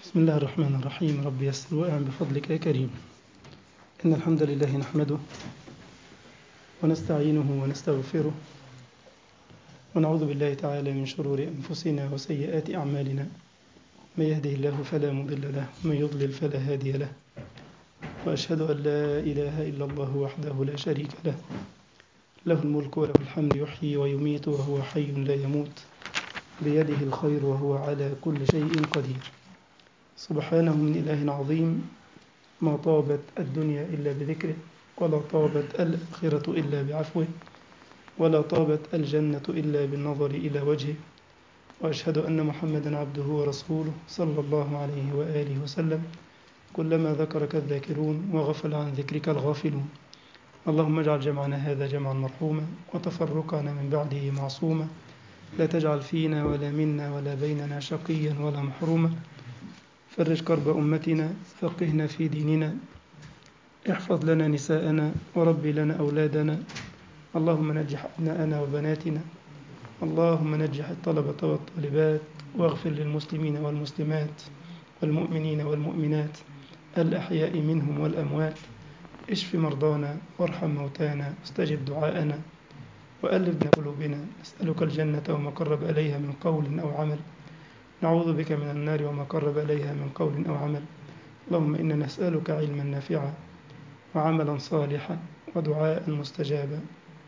بسم الله الرحمن الرحيم رب يسر وأعن بفضلك يا كريم إن الحمد لله نحمده ونستعينه ونستغفره ونعوذ بالله تعالى من شرور أنفسنا وسيئات أعمالنا من يهده الله فلا مضل له ومن يضلل فلا هادي له وأشهد أن لا إله إلا الله وحده لا شريك له له الملك وله الحمد يحيي ويميت وهو حي لا يموت بيده الخير وهو على كل شيء قدير سبحانه من إله عظيم ما طابت الدنيا إلا بذكره ولا طابت الآخرة إلا بعفوه ولا طابت الجنة إلا بالنظر إلى وجهه وأشهد أن محمدا عبده ورسوله صلى الله عليه وآله وسلم كلما ذكرك الذاكرون وغفل عن ذكرك الغافلون اللهم اجعل جمعنا هذا جمعا مرحوما وتفرقنا من بعده معصوما لا تجعل فينا ولا منا ولا بيننا شقيا ولا محروما فرج كرب أمتنا فقهنا في ديننا احفظ لنا نساءنا وربي لنا أولادنا اللهم نجح أبناءنا وبناتنا اللهم نجح الطلبة والطالبات واغفر للمسلمين والمسلمات والمؤمنين والمؤمنات الأحياء منهم والأموات اشف مرضانا وارحم موتانا واستجب دعاءنا وألف بين قلوبنا نسألك الجنة وما قرب إليها من قول أو عمل نعوذ بك من النار وما قرب إليها من قول أو عمل اللهم إنا نسألك علما نافعا وعملا صالحا ودعاء مستجابا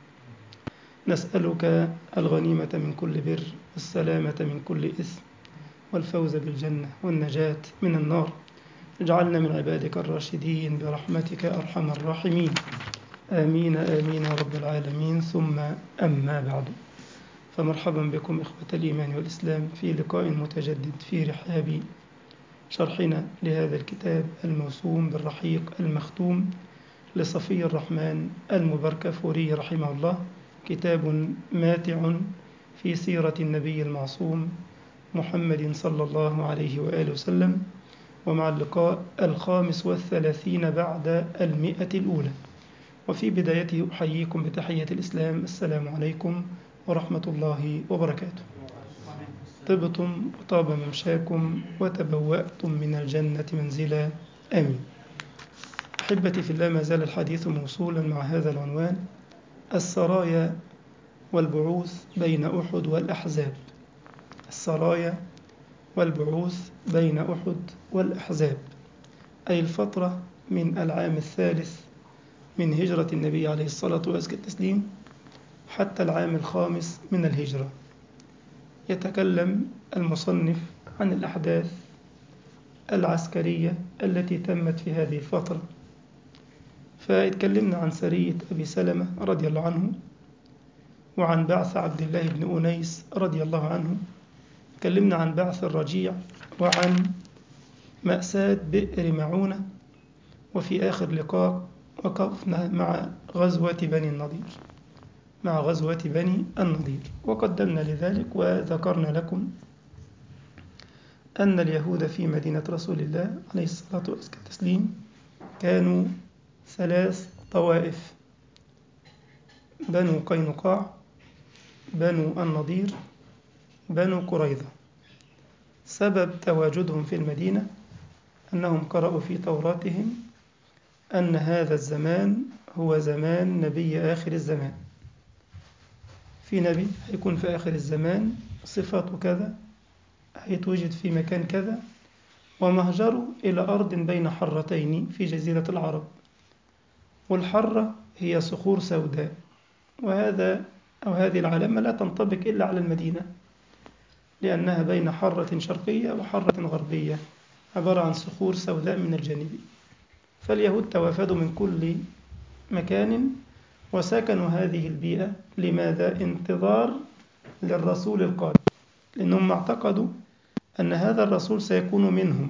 نسألك الغنيمة من كل بر والسلامة من كل إثم والفوز بالجنة والنجاة من النار اجعلنا من عبادك الراشدين برحمتك أرحم الراحمين آمين آمين يا رب العالمين ثم أما بعد فمرحبا بكم إخوة الإيمان والإسلام في لقاء متجدد في رحاب شرحنا لهذا الكتاب الموسوم بالرحيق المختوم لصفي الرحمن المبركفوري رحمه الله كتاب ماتع في سيرة النبي المعصوم محمد صلى الله عليه وآله وسلم ومع اللقاء الخامس والثلاثين بعد المئة الأولى وفي بدايته أحييكم بتحية الإسلام السلام عليكم ورحمة الله وبركاته طبتم وطاب ممشاكم وتبوأتم من الجنة منزلا آمين أحبتي في الله ما زال الحديث موصولا مع هذا العنوان السرايا والبعوث بين أحد والأحزاب السرايا والبعوث بين أحد والأحزاب أي الفترة من العام الثالث من هجرة النبي عليه الصلاة والتسليم حتى العام الخامس من الهجرة يتكلم المصنف عن الأحداث العسكرية التي تمت في هذه الفترة فاتكلمنا عن سرية أبي سلمة رضي الله عنه وعن بعث عبد الله بن أنيس رضي الله عنه تكلمنا عن بعث الرجيع وعن مأساة بئر معونة وفي آخر لقاء وقفنا مع غزوة بني النضير مع غزوة بني النضير وقدمنا لذلك وذكرنا لكم أن اليهود في مدينة رسول الله عليه الصلاة والتسليم كانوا ثلاث طوائف بنو قينقاع بنو النضير بنو قريظة سبب تواجدهم في المدينة أنهم قرأوا في توراتهم أن هذا الزمان هو زمان نبي آخر الزمان في نبي هيكون في آخر الزمان صفاته كذا هيتوجد في مكان كذا ومهجره إلى أرض بين حرتين في جزيرة العرب والحرة هي صخور سوداء وهذا أو هذه العلامة لا تنطبق إلا على المدينة لأنها بين حرة شرقية وحرة غربية عبارة عن صخور سوداء من الجانبين فاليهود توافدوا من كل مكان وسكنوا هذه البيئة لماذا؟ انتظار للرسول القادم لأنهم اعتقدوا أن هذا الرسول سيكون منهم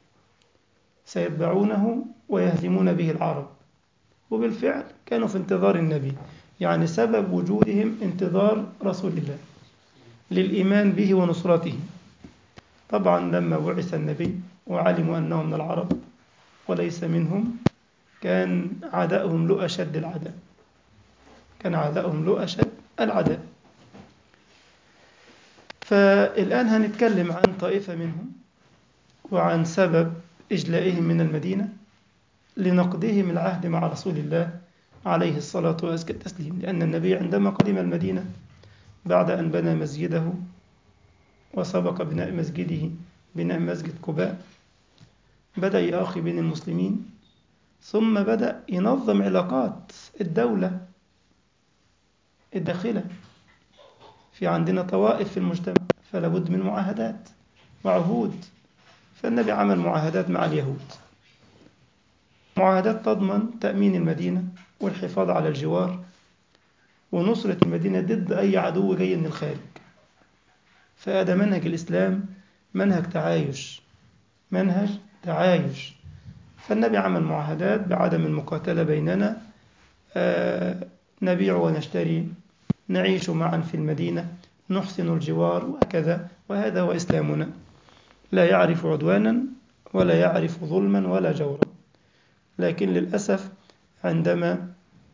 سيتبعونه ويهزمون به العرب وبالفعل كانوا في انتظار النبي يعني سبب وجودهم انتظار رسول الله للإيمان به ونصرته طبعا لما بعث النبي وعلموا أنه من العرب وليس منهم كان عداؤهم له أشد العداء كان عداؤهم له أشد العداء فالآن هنتكلم عن طائفة منهم وعن سبب إجلائهم من المدينة لنقضهم العهد مع رسول الله عليه الصلاة وأزكى التسليم لأن النبي عندما قدم المدينة بعد أن بنى مسجده وسبق بناء مسجده بناء مسجد قباء بدأ يأخي بين المسلمين ثم بدأ ينظم علاقات الدولة الداخلة في عندنا طوائف في المجتمع فلا بد من معاهدات وعهود فالنبي عمل معاهدات مع اليهود معاهدات تضمن تأمين المدينة والحفاظ على الجوار ونصرة المدينة ضد أي عدو جاي من الخارج فهذا منهج الإسلام منهج تعايش منهج تعايش فالنبي عمل معاهدات بعدم المقاتلة بيننا آه نبيع ونشتري نعيش معا في المدينة نحسن الجوار وهكذا وهذا هو إسلامنا لا يعرف عدوانا ولا يعرف ظلما ولا جورا لكن للأسف عندما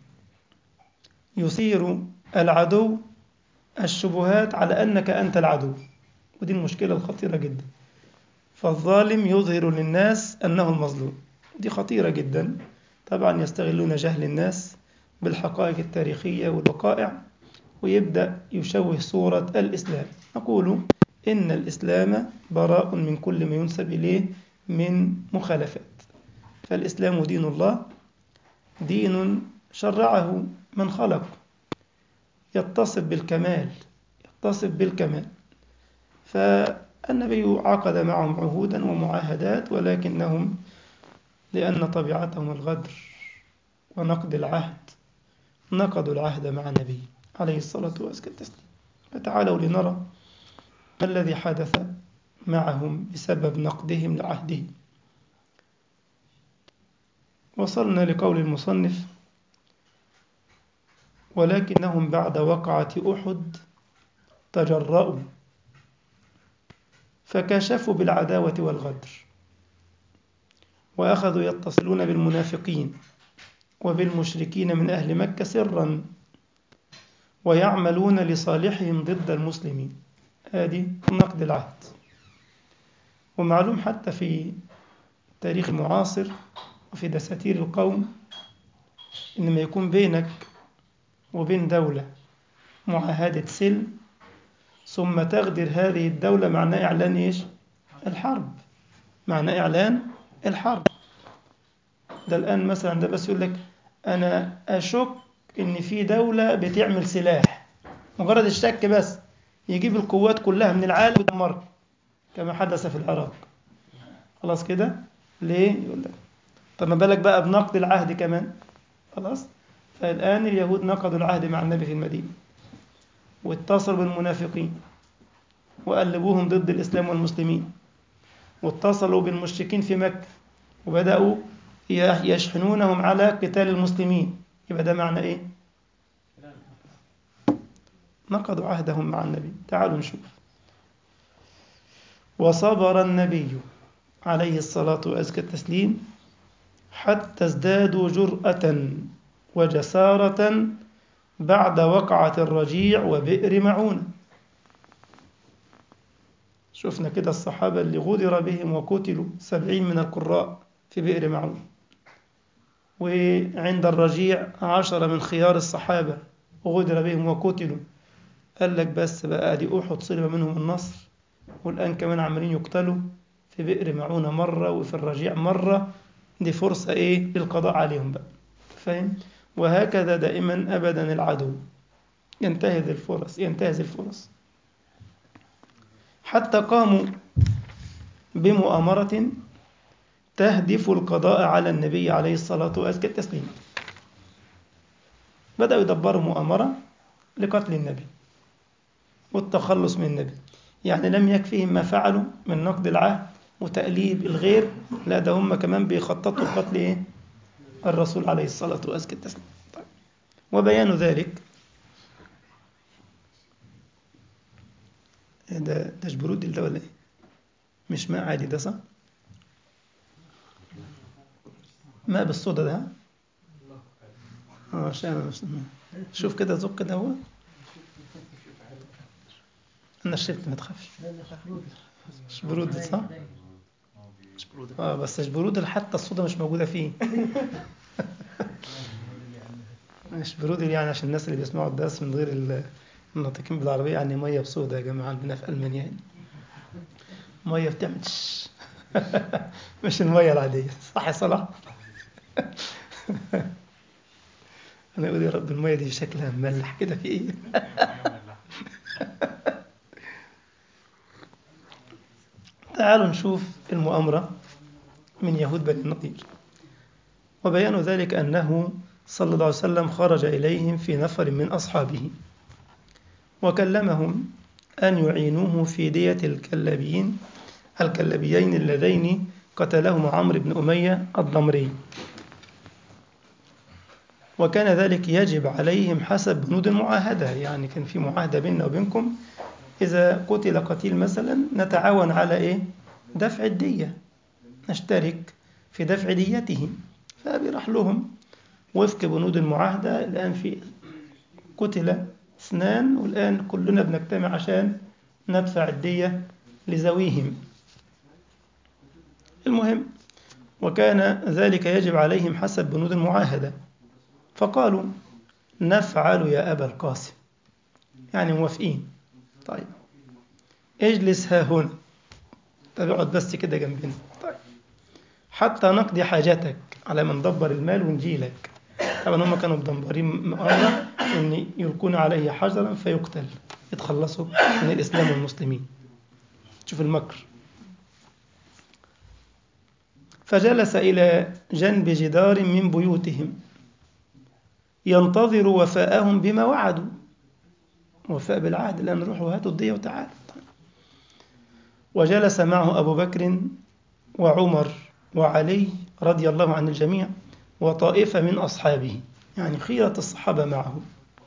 يثير العدو الشبهات على أنك أنت العدو ودي المشكلة الخطيرة جدا فالظالم يظهر للناس أنه المظلوم دي خطيرة جدا طبعا يستغلون جهل الناس بالحقائق التاريخية والوقائع ويبدأ يشوه صورة الإسلام نقول إن الإسلام براء من كل ما ينسب إليه من مخالفات فالإسلام دين الله دين شرعه من خلق يتصف بالكمال يتصف بالكمال فالنبي عقد معهم عهودا ومعاهدات ولكنهم لأن طبيعتهم الغدر ونقد العهد نقضوا العهد مع النبي عليه الصلاة والسلام فتعالوا لنرى ما الذي حدث معهم بسبب نقدهم لعهده وصلنا لقول المصنف ولكنهم بعد وقعة أحد تجرأوا فكشفوا بالعداوة والغدر وأخذوا يتصلون بالمنافقين وبالمشركين من أهل مكة سرا ويعملون لصالحهم ضد المسلمين هذه نقد العهد ومعلوم حتى في التاريخ المعاصر وفي دساتير القوم إنما يكون بينك وبين دولة معاهدة سلم ثم تغدر هذه الدولة معناه إعلان إيش؟ الحرب معناه إعلان الحرب ده الآن مثلا ده بس يقول لك أنا أشك إن في دولة بتعمل سلاح مجرد الشك بس يجيب القوات كلها من العالم ويدمرها كما حدث في العراق خلاص كده ليه يقول لك طب ما بالك بقى بنقد العهد كمان خلاص فالآن اليهود نقضوا العهد مع النبي في المدينة واتصلوا بالمنافقين وقلبوهم ضد الإسلام والمسلمين واتصلوا بالمشركين في مكة وبدأوا يشحنونهم على قتال المسلمين يبقى ده معنى إيه؟ نقضوا عهدهم مع النبي تعالوا نشوف وصبر النبي عليه الصلاة وأزكى التسليم حتى ازدادوا جرأة وجسارة بعد وقعة الرجيع وبئر معونة شفنا كده الصحابة اللي غدر بهم وقتلوا سبعين من القراء في بئر معونة وعند الرجيع عشرة من خيار الصحابة غدر بهم وقتلوا قال لك بس بقى دي أحد صلب منهم النصر والآن كمان عمالين يقتلوا في بئر معونة مرة وفي الرجيع مرة دي فرصة إيه للقضاء عليهم بقى فاهم وهكذا دائما أبدا العدو ينتهز الفرص ينتهز الفرص حتى قاموا بمؤامرة تهدف القضاء على النبي عليه الصلاة وأزكى التسليم بدأوا يدبروا مؤامرة لقتل النبي والتخلص من النبي يعني لم يكفيهم ما فعلوا من نقد العهد وتأليب الغير لا ده هم كمان بيخططوا لقتل ايه الرسول عليه الصلاة وأزكى التسليم طيب. وبيان ذلك ده ده جبرود ده ولا ايه مش ماء عادي ده صح ماء بالصودا ده اه عشان شوف كده ذوق كده هو انا شربت ما تخافش مش برود صح مش برودة اه بس البرودة حتى الصودا مش موجودة فيه مش برودة يعني عشان الناس اللي بيسمعوا الدرس من غير ال- الناطقين بالعربية يعني مية بصودا يا جماعة عندنا في ألمانيا يعني مية بتعمل تش مش المية العادية صح يا صلاح؟ أنا أقول يا رب المية دي شكلها مملح كده في إيه؟ تعالوا نشوف المؤامرة من يهود بني النضير وبيان ذلك أنه صلى الله عليه وسلم خرج إليهم في نفر من أصحابه وكلمهم أن يعينوه في دية الكلابيين الكلابيين اللذين قتلهما عمرو بن أمية الضمري وكان ذلك يجب عليهم حسب بنود المعاهدة يعني كان في معاهدة بيننا وبينكم إذا قتل قتيل مثلا نتعاون على إيه؟ دفع الدية نشترك في دفع ديته فبيروح لهم وفق بنود المعاهدة الآن في قتل اثنان والآن كلنا بنجتمع عشان ندفع الدية لذويهم المهم وكان ذلك يجب عليهم حسب بنود المعاهدة فقالوا نفعل يا أبا القاسم يعني موافقين طيب اجلس ها هنا طب اقعد بس كده جنبنا طيب حتى نقضي حاجتك على ما ندبر المال ونجيلك طبعا هم كانوا مدبرين مؤامرة ان يلقون عليه حجرا فيقتل يتخلصوا من الاسلام والمسلمين شوف المكر فجلس الى جنب جدار من بيوتهم ينتظر وفاءهم بما وعدوا وفاء بالعهد الان روحوا هاتوا الدية وتعالوا وجلس معه أبو بكر وعمر وعلي رضي الله عن الجميع وطائفة من أصحابه يعني خيرة الصحابة معه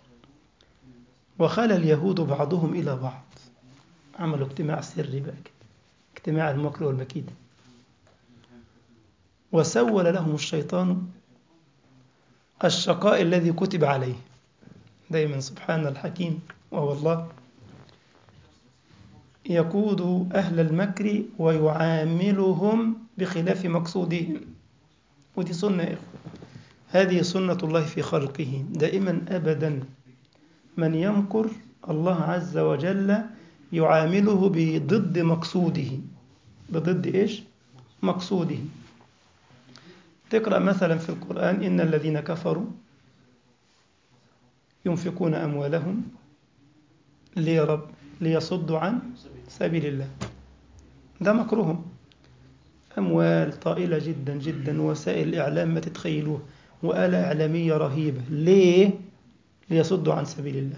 وخلى اليهود بعضهم إلى بعض عملوا اجتماع سري بقى كده اجتماع المكر والمكيدة وسول لهم الشيطان الشقاء الذي كتب عليه دايما سبحان الحكيم وهو الله يقود أهل المكر ويعاملهم بخلاف مقصودهم ودي سنة يا إخوة هذه سنة الله في خلقه دائما أبدا من يمكر الله عز وجل يعامله بضد مقصوده بضد إيش؟ مقصوده تقرأ مثلا في القرآن إن الذين كفروا ينفقون أموالهم ليه يا رب ليصدوا عن سبيل الله ده مكرهم أموال طائلة جدا جدا وسائل الإعلام ما تتخيلوها وآلة إعلامية رهيبة ليه؟ ليصدوا عن سبيل الله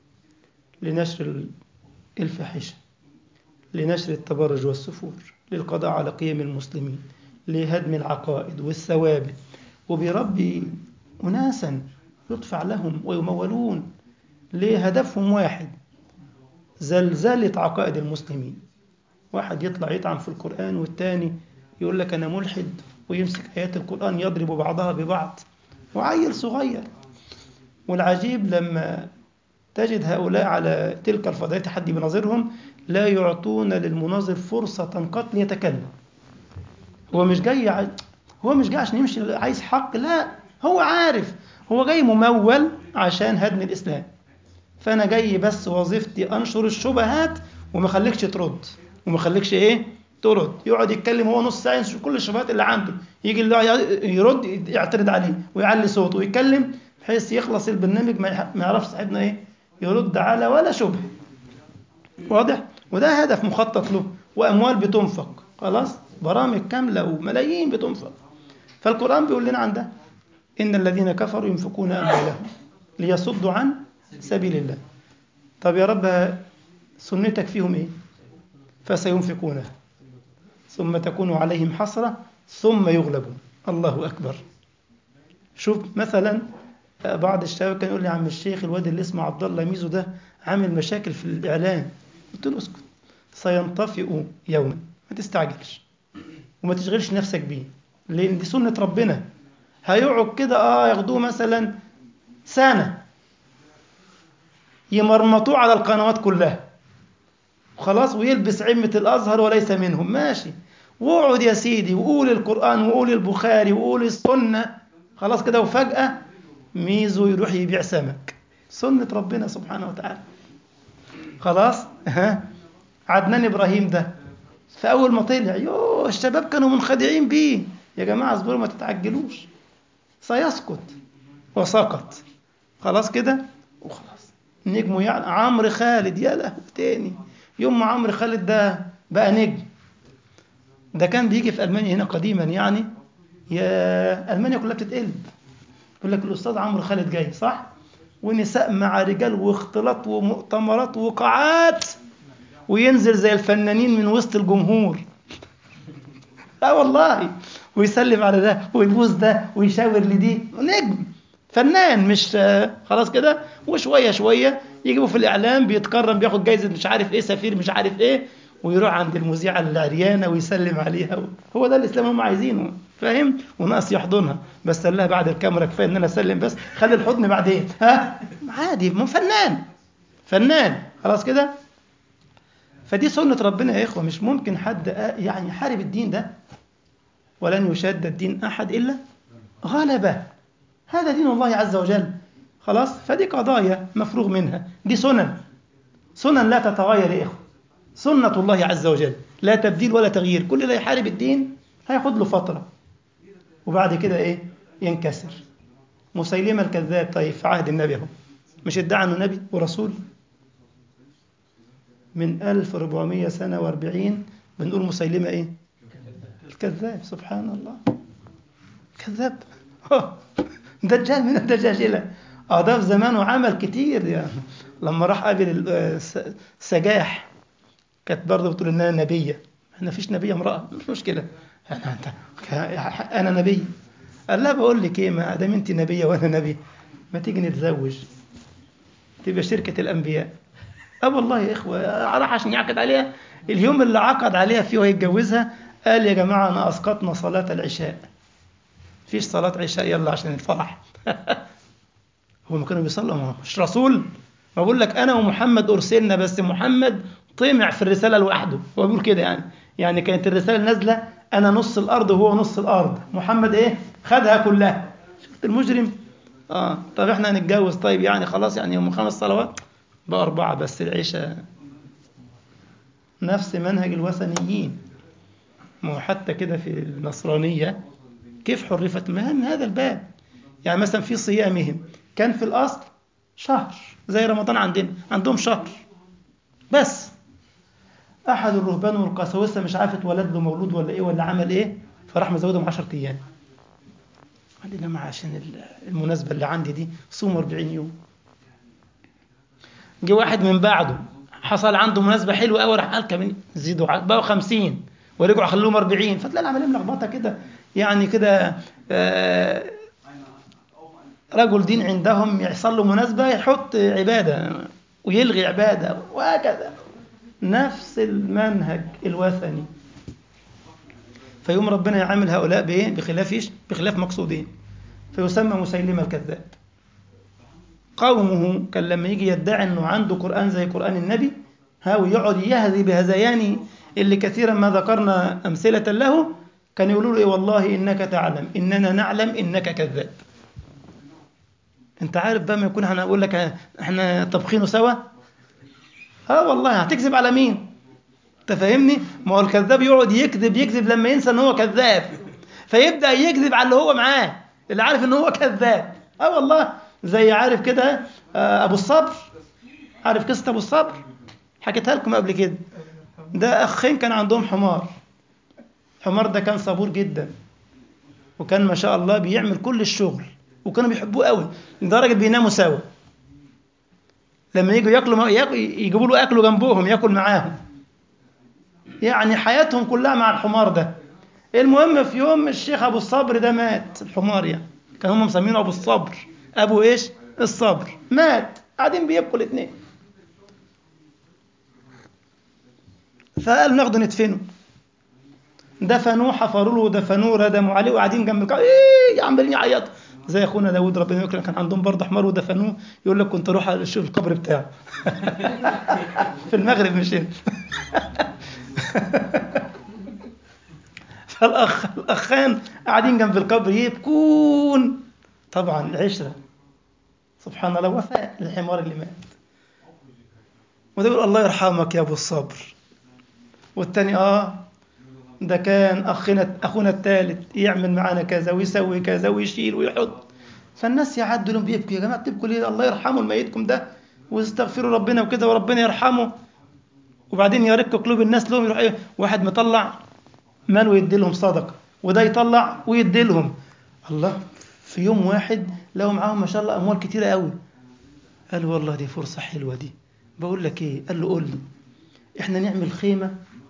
لنشر الفاحشة لنشر التبرج والسفور للقضاء على قيم المسلمين لهدم العقائد والثوابت وبيربي أناسا يدفع لهم ويمولون لهدفهم واحد زلزلة عقائد المسلمين واحد يطلع يطعن في القرآن والتاني يقول لك أنا ملحد ويمسك آيات القرآن يضرب بعضها ببعض وعيل صغير والعجيب لما تجد هؤلاء على تلك الفضائيات حد بنظرهم لا يعطون للمناظر فرصة قط ليتكلم هو مش جاي ع... هو مش جاي عشان يمشي عايز حق لا هو عارف هو جاي ممول عشان هدم الإسلام فأنا جاي بس وظيفتي أنشر الشبهات وما خليكش ترد وما خليكش إيه ترد يقعد يتكلم هو نص ساعة ينشر كل الشبهات اللي عنده يجي اللي يرد يعترض عليه ويعلي صوته ويتكلم بحيث يخلص البرنامج ما يعرفش صاحبنا إيه يرد على ولا شبهة واضح وده هدف مخطط له وأموال بتنفق خلاص برامج كاملة وملايين بتنفق فالقرآن بيقول لنا عن ده إن الذين كفروا ينفقون أموالهم ليصدوا عن سبيل الله طب يا رب سنتك فيهم إيه فسينفقونها ثم تكون عليهم حسرة ثم يغلبون الله أكبر شوف مثلا بعض الشباب كان يقول لي عم الشيخ الواد اللي اسمه عبد الله ميزو ده عامل مشاكل في الإعلام قلت له اسكت سينطفئ يوما ما تستعجلش وما تشغلش نفسك بيه لأن دي سنة ربنا هيقعد كده اه ياخدوه مثلا سنة يمرمطوه على القنوات كلها خلاص ويلبس عمة الأزهر وليس منهم ماشي واقعد يا سيدي وقول القرآن وقول البخاري وقول السنة خلاص كده وفجأة ميزو يروح يبيع سمك سنة ربنا سبحانه وتعالى خلاص ها عدنان إبراهيم ده فأول ما طلع يوه الشباب كانوا منخدعين بيه يا جماعة اصبروا ما تتعجلوش سيسقط وسقط خلاص كده وخلاص نجمه يعني عمرو خالد يا له تاني يوم ما عمرو خالد ده بقى نجم ده كان بيجي في ألمانيا هنا قديما يعني يا ألمانيا كلها بتتقلب يقول لك الأستاذ عمرو خالد جاي صح ونساء مع رجال واختلاط ومؤتمرات وقاعات وينزل زي الفنانين من وسط الجمهور اه والله ويسلم على ده ويبوس ده ويشاور لدي نجم فنان مش خلاص كده وشويه شويه يجيبوا في الاعلام بيتكرم بياخد جايزه مش عارف ايه سفير مش عارف ايه ويروح عند المذيعه العريانه ويسلم عليها هو ده الاسلام هم عايزينه فاهم وناقص يحضنها بس قال لها بعد الكاميرا كفايه ان انا اسلم بس خلي الحضن بعدين ها عادي مو فنان فنان خلاص كده فدي سنة ربنا يا إخوة مش ممكن حد يعني يحارب الدين ده ولن يشاد الدين أحد إلا غلبه هذا دين الله عز وجل خلاص فدي قضايا مفروغ منها دي سنن سنن لا تتغير يا إخوة سنة الله عز وجل لا تبديل ولا تغيير كل اللي يحارب الدين هياخد له فترة وبعد كده إيه ينكسر مسيلمة الكذاب طيب في عهد النبي اهو مش ادعى انه نبي ورسول من 1400 سنة واربعين بنقول مسيلمة ايه الكذاب سبحان الله كذاب دجال من الدجاجلة اه ده في زمانه عمل كتير يعني لما راح قابل سجاح كانت برضه بتقول انها نبيه ما فيش نبيه امراه مش مشكله انا انت انا نبي قال لا بقول لك ايه ما دام انت نبيه وانا نبي ما تيجي نتزوج تبقى شركه الانبياء اه والله يا اخوه راح عشان يعقد عليها اليوم اللي عقد عليها فيه وهيتجوزها قال يا جماعه انا اسقطنا صلاه العشاء فيش صلاه عشاء يلا عشان الفرح هم كانوا بيصلوا ما مش رسول ما بقول لك انا ومحمد ارسلنا بس محمد طمع في الرساله لوحده هو بيقول كده يعني يعني كانت الرساله نازله انا نص الارض وهو نص الارض محمد ايه خدها كلها شفت المجرم اه طب احنا هنتجوز طيب يعني خلاص يعني هم خمس صلوات بقى اربعه بس العشاء نفس منهج الوثنيين ما هو حتى كده في النصرانيه كيف حرفت ما من هذا الباب يعني مثلا في صيامهم كان في الاصل شهر زي رمضان عندنا عندهم شهر بس احد الرهبان والقساوسه مش عارف اتولد له مولود ولا ايه ولا عمل ايه فراح مزودهم 10 ايام قال لي جماعه عشان المناسبه اللي عندي دي صوموا 40 يوم جه واحد من بعده حصل عنده مناسبه حلوه قوي راح قال كمان زيدوا بقوا 50 ورجعوا خلوهم 40 فتلاقي العمليه ملخبطه كده يعني كده آه رجل دين عندهم يحصل له مناسبه يحط عباده ويلغي عباده وهكذا نفس المنهج الوثني فيوم ربنا يعامل هؤلاء بايه بخلاف ايش بخلاف مقصودين فيسمى مسيلمه الكذاب قومه كان لما يجي يدعي انه عنده قران زي قران النبي ها ويقعد يهذي بهذيان اللي كثيرا ما ذكرنا امثله له كان يقولوا له إيه والله انك تعلم اننا نعلم انك كذاب انت عارف بقى ما يكون احنا اقول لك احنا طبخينه سوا اه والله هتكذب على مين انت فاهمني ما هو الكذاب يقعد يكذب يكذب لما ينسى ان هو كذاب فيبدا يكذب على اللي هو معاه اللي عارف ان هو كذاب اه والله زي عارف كده آه ابو الصبر عارف قصه ابو الصبر حكيتها لكم قبل كده ده اخين كان عندهم حمار الحمار ده كان صبور جدا وكان ما شاء الله بيعمل كل الشغل وكانوا بيحبوه قوي لدرجه بيناموا سوا لما يجوا ياكلوا يجيبوا له اكله جنبهم ياكل معاهم يعني حياتهم كلها مع الحمار ده المهم في يوم الشيخ ابو الصبر ده مات الحمار يعني كان هم مسمينه ابو الصبر ابو ايش الصبر مات قاعدين بيبكوا الاثنين فقال ناخده ندفنه دفنوه حفروا له ودفنوه ردموا عليه وقاعدين جنب الكعبه ايه عمالين يعيطوا زي اخونا داوود ربنا يكرمه كان عندهم برضه حمار ودفنوه يقول لك كنت اروح اشوف القبر بتاعه في المغرب مش هنا فالأخ الأخان قاعدين جنب القبر يبكون طبعا العشرة سبحان الله وفاء للحمار اللي مات وده يقول الله يرحمك يا أبو الصبر والتاني آه ده كان أخنا أخونا الثالث يعمل معانا كذا ويسوي كذا ويشيل ويحط فالناس يعدوا لهم بيبكوا يا جماعة بتبكوا ليه الله يرحمه الميتكم ده واستغفروا ربنا وكده وربنا يرحمه وبعدين يرق قلوب الناس لهم يروح ايه واحد مطلع مال ويدي لهم صدقه وده يطلع ويدي لهم الله في يوم واحد لقوا معاهم ما شاء الله اموال كتيره قوي قالوا والله دي فرصه حلوه دي بقول لك ايه قال له قول لي احنا نعمل خيمه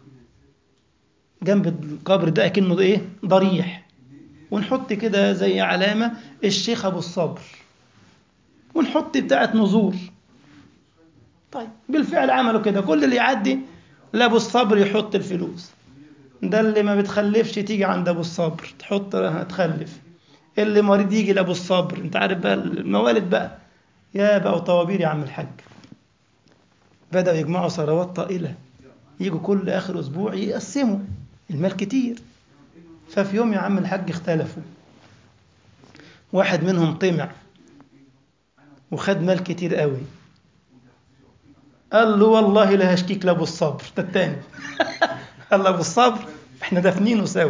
جنب القبر ده اكنه ايه ضريح ونحط كده زي علامه الشيخ ابو الصبر ونحط بتاعه نذور طيب بالفعل عملوا كده كل اللي يعدي لابو الصبر يحط الفلوس ده اللي ما بتخلفش تيجي عند ابو الصبر تحط هتخلف اللي مريض يجي لابو الصبر انت عارف بقى الموالد بقى يا بقوا طوابير يا عم الحاج بدأوا يجمعوا ثروات طائلة يجوا كل آخر أسبوع يقسموا المال كتير ففي يوم يا عم الحاج اختلفوا واحد منهم طمع وخد مال كتير قوي قال له والله لا هشكيك لابو الصبر ده التاني قال له ابو الصبر احنا دافنينه سوا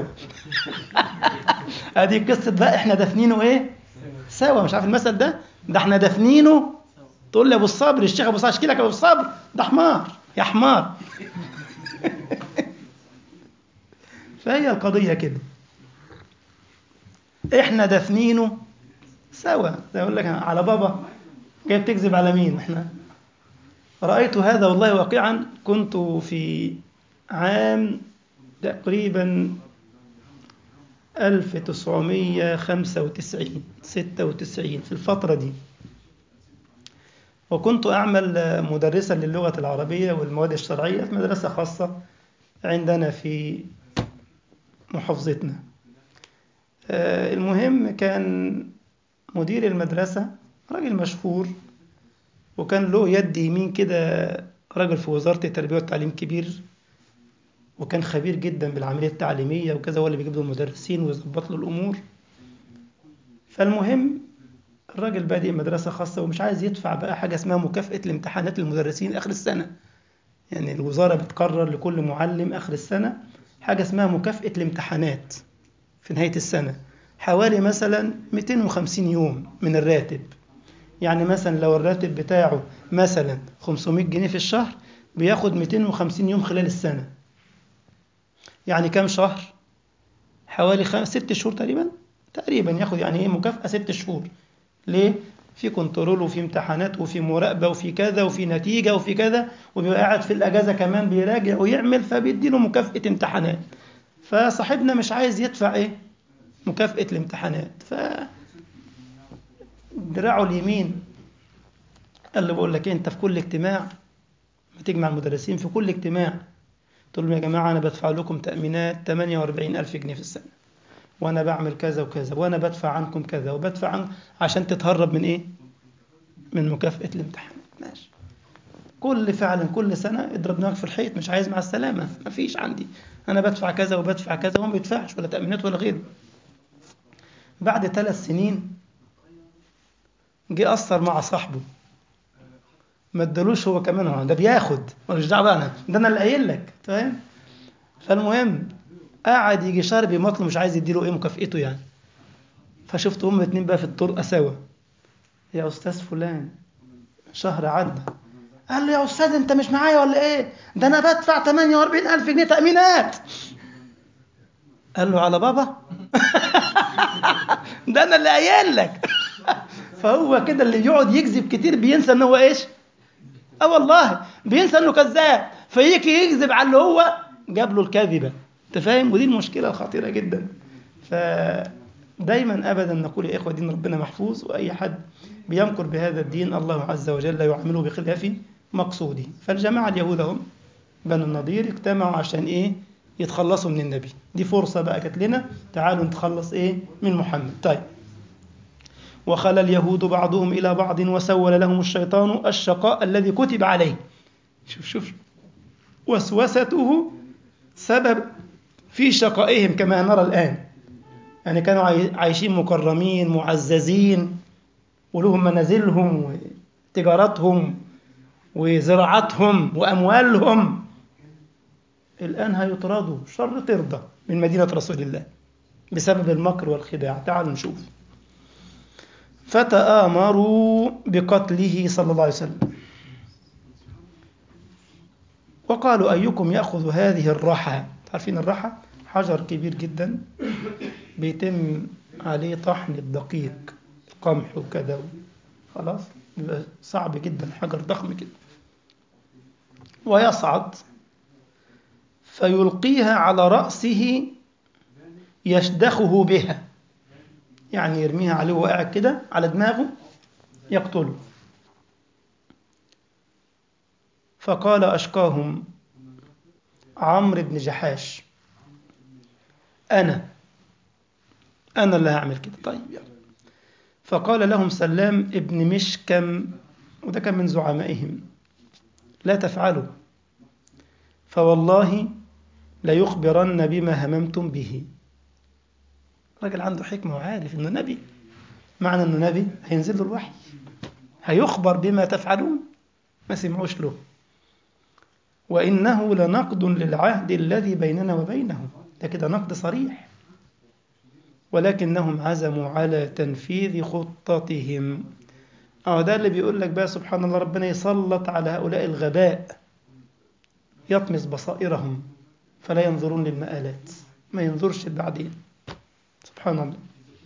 ادي قصه بقى احنا دافنينه ايه سوا مش عارف المثل ده ده احنا دافنينه تقول لي ابو الصبر الشيخ ابو الصبر اشكي لك ابو الصبر ده حمار يا حمار فهي القضيه كده احنا دافنينه سوا زي اقول لك على بابا جاي بتكذب على مين احنا رأيت هذا والله واقعا كنت في عام تقريبا 1995 96 في الفترة دي وكنت أعمل مدرسا للغة العربية والمواد الشرعية في مدرسة خاصة عندنا في محافظتنا المهم كان مدير المدرسة راجل مشهور وكان له يد يمين كده راجل في وزارة التربية والتعليم كبير وكان خبير جدا بالعملية التعليمية وكذا هو اللي بيجيب له المدرسين ويظبط له الأمور فالمهم الراجل بادئ مدرسة خاصة ومش عايز يدفع بقى حاجة اسمها مكافأة الامتحانات للمدرسين آخر السنة يعني الوزارة بتقرر لكل معلم آخر السنة حاجة اسمها مكافأة الامتحانات في نهاية السنة حوالي مثلا 250 يوم من الراتب يعني مثلا لو الراتب بتاعه مثلا 500 جنيه في الشهر بياخد 250 يوم خلال السنة يعني كم شهر حوالي خمس ست شهور تقريبا تقريبا ياخد يعني ايه مكافأة ست شهور ليه في كنترول وفي امتحانات وفي مراقبة وفي كذا وفي نتيجة وفي كذا وبيبقى قاعد في الأجازة كمان بيراجع ويعمل فبيدي له مكافأة امتحانات فصاحبنا مش عايز يدفع ايه مكافأة الامتحانات ف دراعه اليمين قال له بقول لك إيه انت في كل اجتماع بتجمع المدرسين في كل اجتماع تقول لهم يا جماعة أنا بدفع لكم تأمينات 48 ألف جنيه في السنة وأنا بعمل كذا وكذا وأنا بدفع عنكم كذا وبدفع عن عشان تتهرب من إيه؟ من مكافأة الامتحان ماشي كل فعلا كل سنة اضرب دماغك في الحيط مش عايز مع السلامة مفيش عندي أنا بدفع كذا وبدفع كذا وما بيدفعش ولا تأمينات ولا غيره بعد ثلاث سنين جه أثر مع صاحبه ما ادالوش هو كمان هو ده بياخد مالوش دعوه انا ده انا اللي قايل لك فاهم فالمهم قعد يجي شهر بيمطل مش عايز يديله ايه مكافئته يعني فشفت هم اتنين بقى في الطرقه سوا يا استاذ فلان شهر عدى قال له يا استاذ انت مش معايا ولا ايه ده انا بدفع 48000 جنيه تامينات قال له على بابا ده انا اللي قايل لك فهو كده اللي بيقعد يكذب كتير بينسى ان هو ايش اه والله بينسى انه كذاب فيجي يكذب على اللي هو جاب له الكذبه انت فاهم ودي المشكله الخطيره جدا فدايما ابدا نقول يا اخوه دين ربنا محفوظ واي حد بيمكر بهذا الدين الله عز وجل يعامله بخلاف مقصوده فالجماعه اليهود هم بنو النضير اجتمعوا عشان ايه يتخلصوا من النبي دي فرصه بقى جت لنا تعالوا نتخلص ايه من محمد طيب وخلى اليهود بعضهم إلى بعض وسول لهم الشيطان الشقاء الذي كتب عليه شوف شوف وسوسته سبب في شقائهم كما نرى الآن يعني كانوا عايشين مكرمين معززين ولهم منازلهم وتجارتهم وزراعتهم وأموالهم الآن هيطردوا شر طردة من مدينة رسول الله بسبب المكر والخداع تعالوا نشوف فتآمروا بقتله صلى الله عليه وسلم وقالوا أيكم يأخذ هذه الرحى عارفين الرحى حجر كبير جدا بيتم عليه طحن الدقيق القمح وكذا خلاص بيبقى صعب جدا حجر ضخم جدا ويصعد فيلقيها على رأسه يشدخه بها يعني يرميها عليه وقاعد كده على دماغه يقتله فقال أشقاهم عمرو بن جحاش أنا أنا اللي هعمل كده طيب يعني فقال لهم سلام ابن مشكم وده كان من زعمائهم لا تفعلوا فوالله ليخبرن بما هممتم به راجل عنده حكمة وعارف إنه نبي معنى إنه نبي هينزل له الوحي هيخبر بما تفعلون ما سمعوش له وإنه لنقد للعهد الذي بيننا وبينهم ده كده نقد صريح ولكنهم عزموا على تنفيذ خطتهم اه ده اللي بيقول لك بقى سبحان الله ربنا يسلط على هؤلاء الغباء يطمس بصائرهم فلا ينظرون للمآلات ما ينظرش بعدين سبحان الله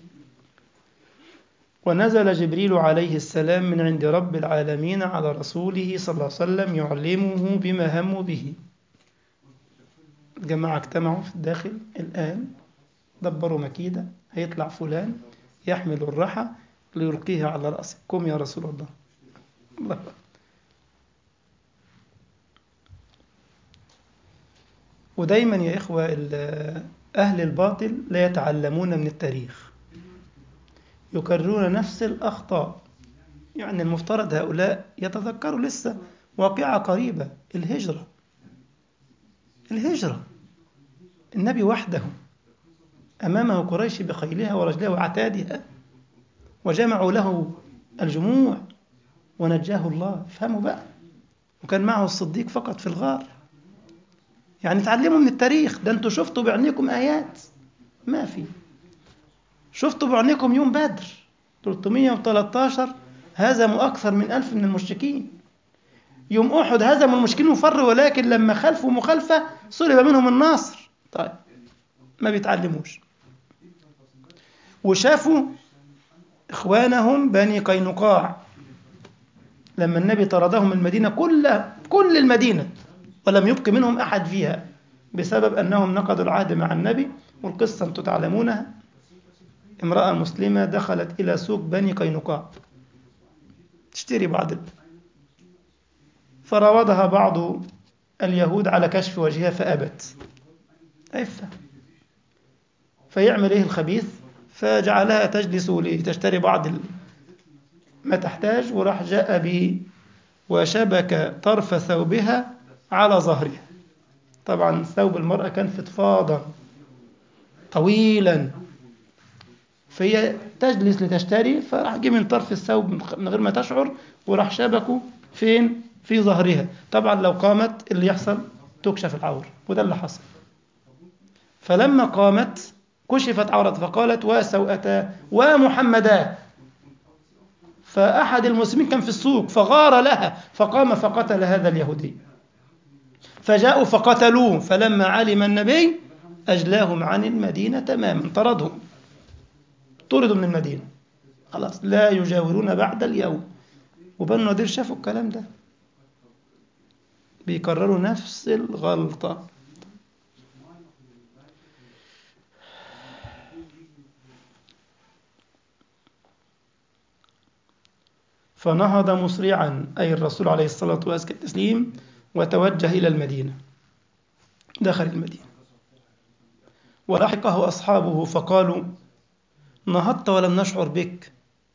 ونزل جبريل عليه السلام من عند رب العالمين على رسوله صلى الله عليه وسلم يعلمه بما هموا به الجماعة اجتمعوا في الداخل الآن دبروا مكيدة هيطلع فلان يحمل الرحى ليلقيها على رأسه قم يا رسول الله الله ودايما يا إخوة أهل الباطل لا يتعلمون من التاريخ يكررون نفس الأخطاء يعني المفترض هؤلاء يتذكروا لسه واقعة قريبة الهجرة الهجرة النبي وحده أمامه قريش بخيلها ورجلها وعتادها وجمعوا له الجموع ونجاه الله افهموا بقى وكان معه الصديق فقط في الغار يعني تعلموا من التاريخ ده انتوا شفتوا بعينيكم آيات ما في شفتوا بعينيكم يوم بدر 313 هزموا أكثر من ألف من المشركين يوم أحد هزموا المشركين وفروا ولكن لما خلفوا مخالفة سلب منهم النصر طيب ما بيتعلموش وشافوا إخوانهم بني قينقاع لما النبي طردهم المدينة كلها كل المدينة ولم يبق منهم أحد فيها بسبب أنهم نقضوا العهد مع النبي والقصة أنتم تعلمونها امرأة مسلمة دخلت إلى سوق بني قينقاع تشتري بعض فراودها بعض اليهود على كشف وجهها فأبت عفة فيعمل إيه الخبيث فجعلها تجلس لتشتري بعض ما تحتاج وراح جاء به وشبك طرف ثوبها على ظهرها طبعا ثوب المرأة كان فضفاضا طويلا فهي تجلس لتشتري فراح جه من طرف الثوب من غير ما تشعر وراح شبكه فين في ظهرها طبعا لو قامت اللي يحصل تكشف العور وده اللي حصل فلما قامت كشفت عورتها فقالت وسوءتا ومحمدا فأحد المسلمين كان في السوق فغار لها فقام فقتل هذا اليهودي فجاءوا فقتلوه فلما علم النبي أجلاهم عن المدينة تماما طردهم طردوا من المدينة خلاص لا يجاورون بعد اليوم وبنو نذير شافوا الكلام ده بيكرروا نفس الغلطة فنهض مسرعا أي الرسول عليه الصلاة والتسليم وتوجه إلى المدينة دخل المدينة ولحقه أصحابه فقالوا نهضت ولم نشعر بك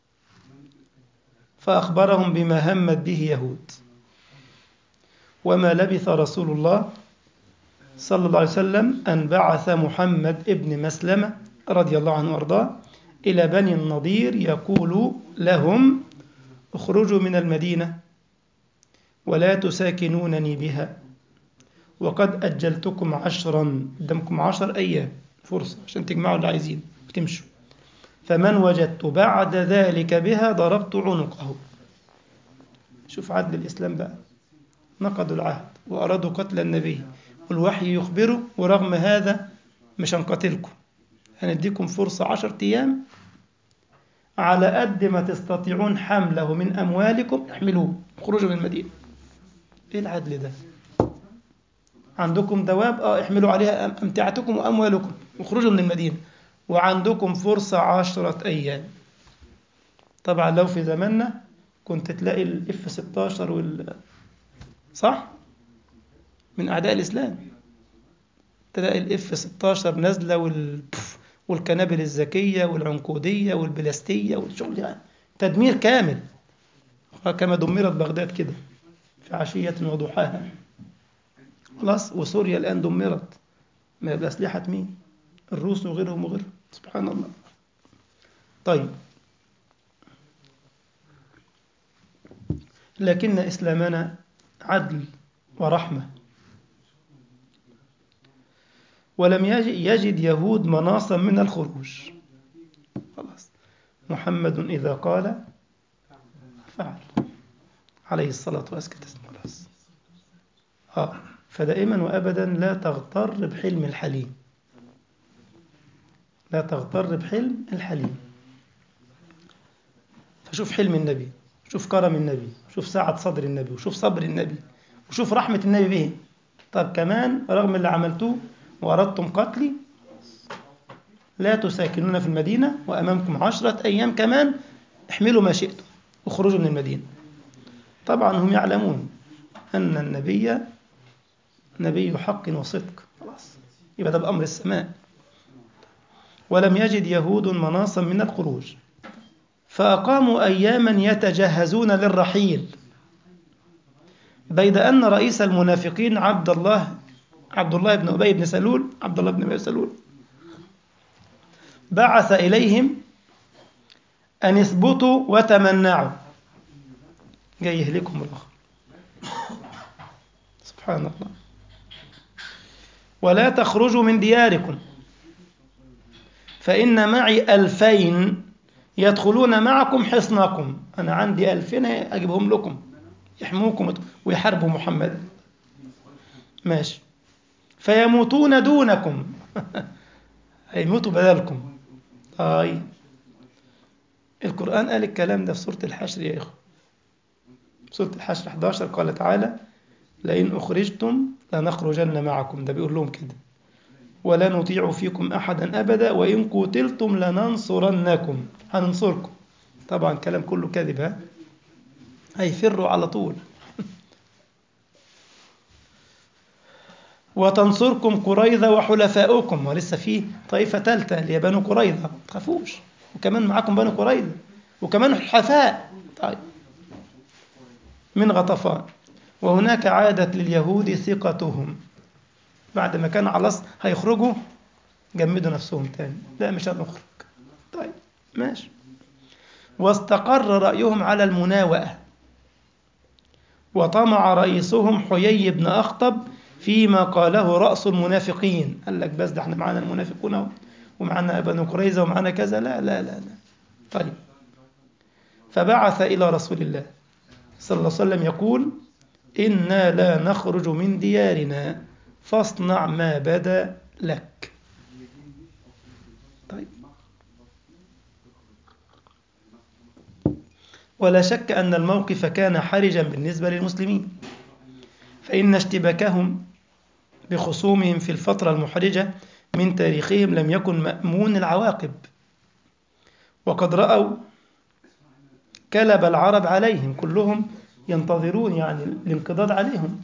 فأخبرهم بما همت به يهود وما لبث رسول الله صلى الله عليه وسلم أن بعث محمد ابن مسلمة رضي الله عنه وأرضاه إلى بني النضير يقول لهم اخرجوا من المدينة ولا تساكنونني بها وقد أجلتكم عشرا قدامكم عشر أيام فرصة عشان تجمعوا اللي عايزين وتمشوا فمن وجدت بعد ذلك بها ضربت عنقه شوف عدل الإسلام بقى نقضوا العهد وأرادوا قتل النبي والوحي يخبره ورغم هذا مش هنقتلكم هنديكم فرصة عشر أيام على قد ما تستطيعون حمله من أموالكم احملوه خروجوا من المدينة إيه العدل ده عندكم دواب اه احملوا عليها أمتعتكم وأموالكم وخرجوا من المدينة وعندكم فرصة عشرة أيام طبعا لو في زماننا كنت تلاقي الاف 16 وال صح من أعداء الإسلام تلاقي الاف 16 نازلة وال والقنابل الذكية والعنقودية والبلاستية والشغل يعني تدمير كامل كما دمرت بغداد كده في عشية وضحاها خلاص وسوريا الآن دمرت ما بأسلحة مين الروس وغيرهم وغيرهم سبحان الله طيب لكن إسلامنا عدل ورحمة ولم يجد يهود مناصا من الخروج خلاص محمد إذا قال فعل عليه الصلاة والسلام خلاص آه فدائما وأبدا لا تغتر بحلم الحليم لا تغتر بحلم الحليم فشوف حلم النبي شوف كرم النبي شوف سعة صدر النبي وشوف صبر النبي وشوف رحمة النبي به طب كمان رغم اللي عملتوه وأردتم قتلي لا تساكنون في المدينة وأمامكم عشرة أيام كمان احملوا ما شئتم وخرجوا من المدينة طبعا هم يعلمون أن النبي نبي حق وصدق خلاص يبقى ده بأمر السماء ولم يجد يهود مناصا من الخروج فأقاموا أياما يتجهزون للرحيل بيد أن رئيس المنافقين عبد الله عبد الله بن أبي بن سلول عبد الله بن أبي سلول بعث إليهم أن اثبتوا وتمنعوا جاي يهلكهم الآخر سبحان الله ولا تخرجوا من دياركم فإن معي ألفين يدخلون معكم حصنكم أنا عندي ألفين أجيبهم لكم يحموكم ويحاربوا محمد ماشي فيموتون دونكم هيموتوا بدلكم طيب القرآن قال الكلام ده في سورة الحشر يا إخوة سورة الحشر 11 قال تعالى لئن أخرجتم لنخرجن معكم ده بيقول لهم كده ولا نطيع فيكم أحدا أبدا وإن قتلتم لننصرنكم هننصركم طبعا كلام كله كذب ها هيفروا على طول وتنصركم قريظة وحلفاؤكم ولسه في طائفة ثالثة اللي هي بنو قريظة ما تخافوش وكمان معاكم بنو قريظة وكمان حلفاء طيب من غطفان وهناك عادت لليهود ثقتهم بعد ما كان على هيخرجوا جمدوا نفسهم تاني لا مش هنخرج طيب ماشي واستقر رأيهم على المناوئة وطمع رئيسهم حيي بن أخطب فيما قاله رأس المنافقين قال لك بس ده احنا معانا المنافقون ومعانا بنو قريظة ومعانا كذا لا لا لا لا طيب فبعث إلى رسول الله صلى الله عليه وسلم يقول إنا لا نخرج من ديارنا فاصنع ما بدا لك طيب ولا شك أن الموقف كان حرجا بالنسبة للمسلمين فإن اشتباكهم بخصومهم في الفترة المحرجة من تاريخهم لم يكن مأمون العواقب وقد رأوا كلب العرب عليهم كلهم ينتظرون يعني الانقضاض عليهم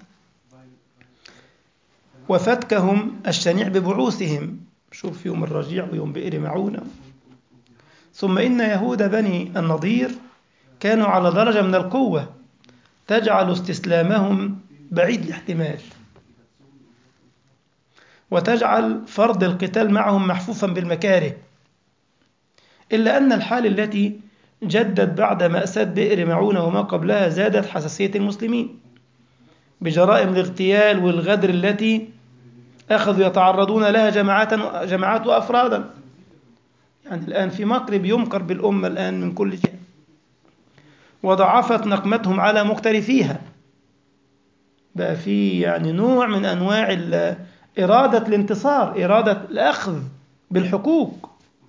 وفتكهم الشنيع ببعوثهم شوف يوم الرجيع ويوم بئر معونة ثم إن يهود بني النضير كانوا على درجة من القوة تجعل استسلامهم بعيد الاحتمال وتجعل فرض القتال معهم محفوفا بالمكاره إلا أن الحال التي جدت بعد مأساة بئر معونة وما قبلها زادت حساسية المسلمين بجرائم الاغتيال والغدر التي أخذوا يتعرضون لها جماعات جماعات وأفرادا يعني الآن في مقرب يمكر بالأمة الآن من كل جهة وضعفت نقمتهم على مقترفيها بقى في يعني نوع من أنواع إرادة الانتصار إرادة الأخذ بالحقوق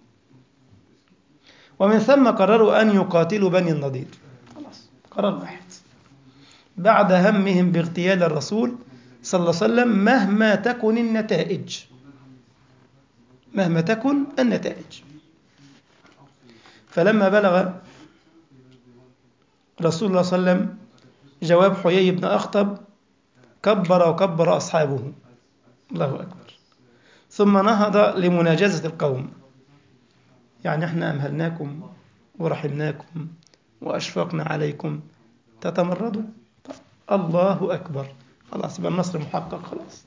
ومن ثم قرروا أن يقاتلوا بني النضير خلاص قرار واحد بعد همهم باغتيال الرسول صلى الله عليه وسلم مهما تكن النتائج مهما تكن النتائج فلما بلغ رسول الله صلى الله عليه وسلم جواب حيي بن أخطب كبر وكبر أصحابه الله أكبر ثم نهض لمناجزة القوم يعني احنا أمهلناكم ورحمناكم وأشفقنا عليكم تتمردوا الله أكبر خلاص يبقى النصر محقق خلاص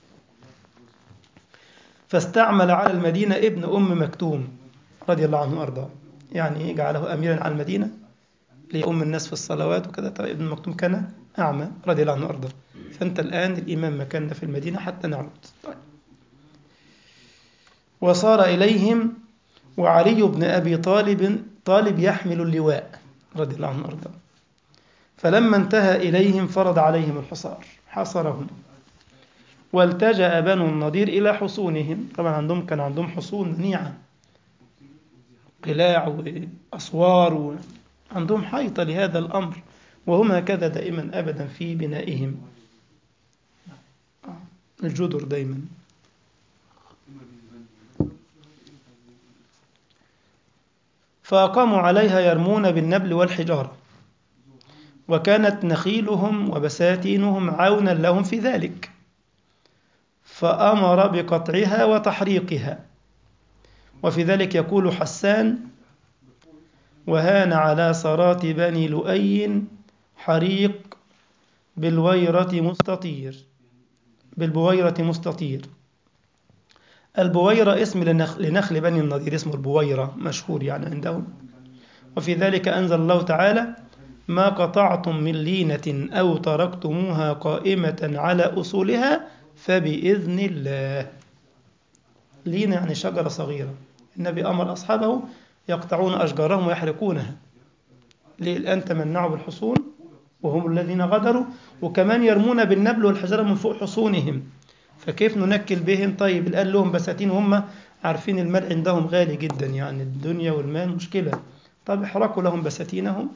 فاستعمل على المدينة ابن أم مكتوم رضي الله عنه وأرضاه يعني جعله أميرا على المدينة ليؤم الناس في الصلوات وكذا طيب ابن مكتوم كان أعمى رضي الله عنه وأرضاه فأنت الآن الإمام مكاننا في المدينة حتى نعود طيب. وصار إليهم وعلي بن أبي طالب طالب يحمل اللواء رضي الله عنه وأرضاه فلما انتهى إليهم فرض عليهم الحصار حصرهم والتجأ بنو النضير إلى حصونهم طبعا عندهم كان عندهم حصون منيعة قلاع وأسوار عندهم حيطة لهذا الأمر وهم هكذا دائما أبدا في بنائهم الجدر دائما فأقاموا عليها يرمون بالنبل والحجارة وكانت نخيلهم وبساتينهم عونا لهم في ذلك فأمر بقطعها وتحريقها وفي ذلك يقول حسان وهان على صرات بني لؤي حريق بالويرة مستطير بالبويرة مستطير البويرة اسم لنخل, لنخل بني النضير اسمه البويرة مشهور يعني عندهم وفي ذلك أنزل الله تعالى ما قطعتم من لينة أو تركتموها قائمة على أصولها فبإذن الله لينة يعني شجرة صغيرة النبي أمر أصحابه يقطعون أشجارهم ويحرقونها ليه الآن تمنعوا بالحصون وهم الذين غدروا وكمان يرمون بالنبل والحجارة من فوق حصونهم فكيف ننكل بهم طيب الآن لهم بساتين وهم عارفين المال عندهم غالي جدا يعني الدنيا والمال مشكلة طب احرقوا لهم بساتينهم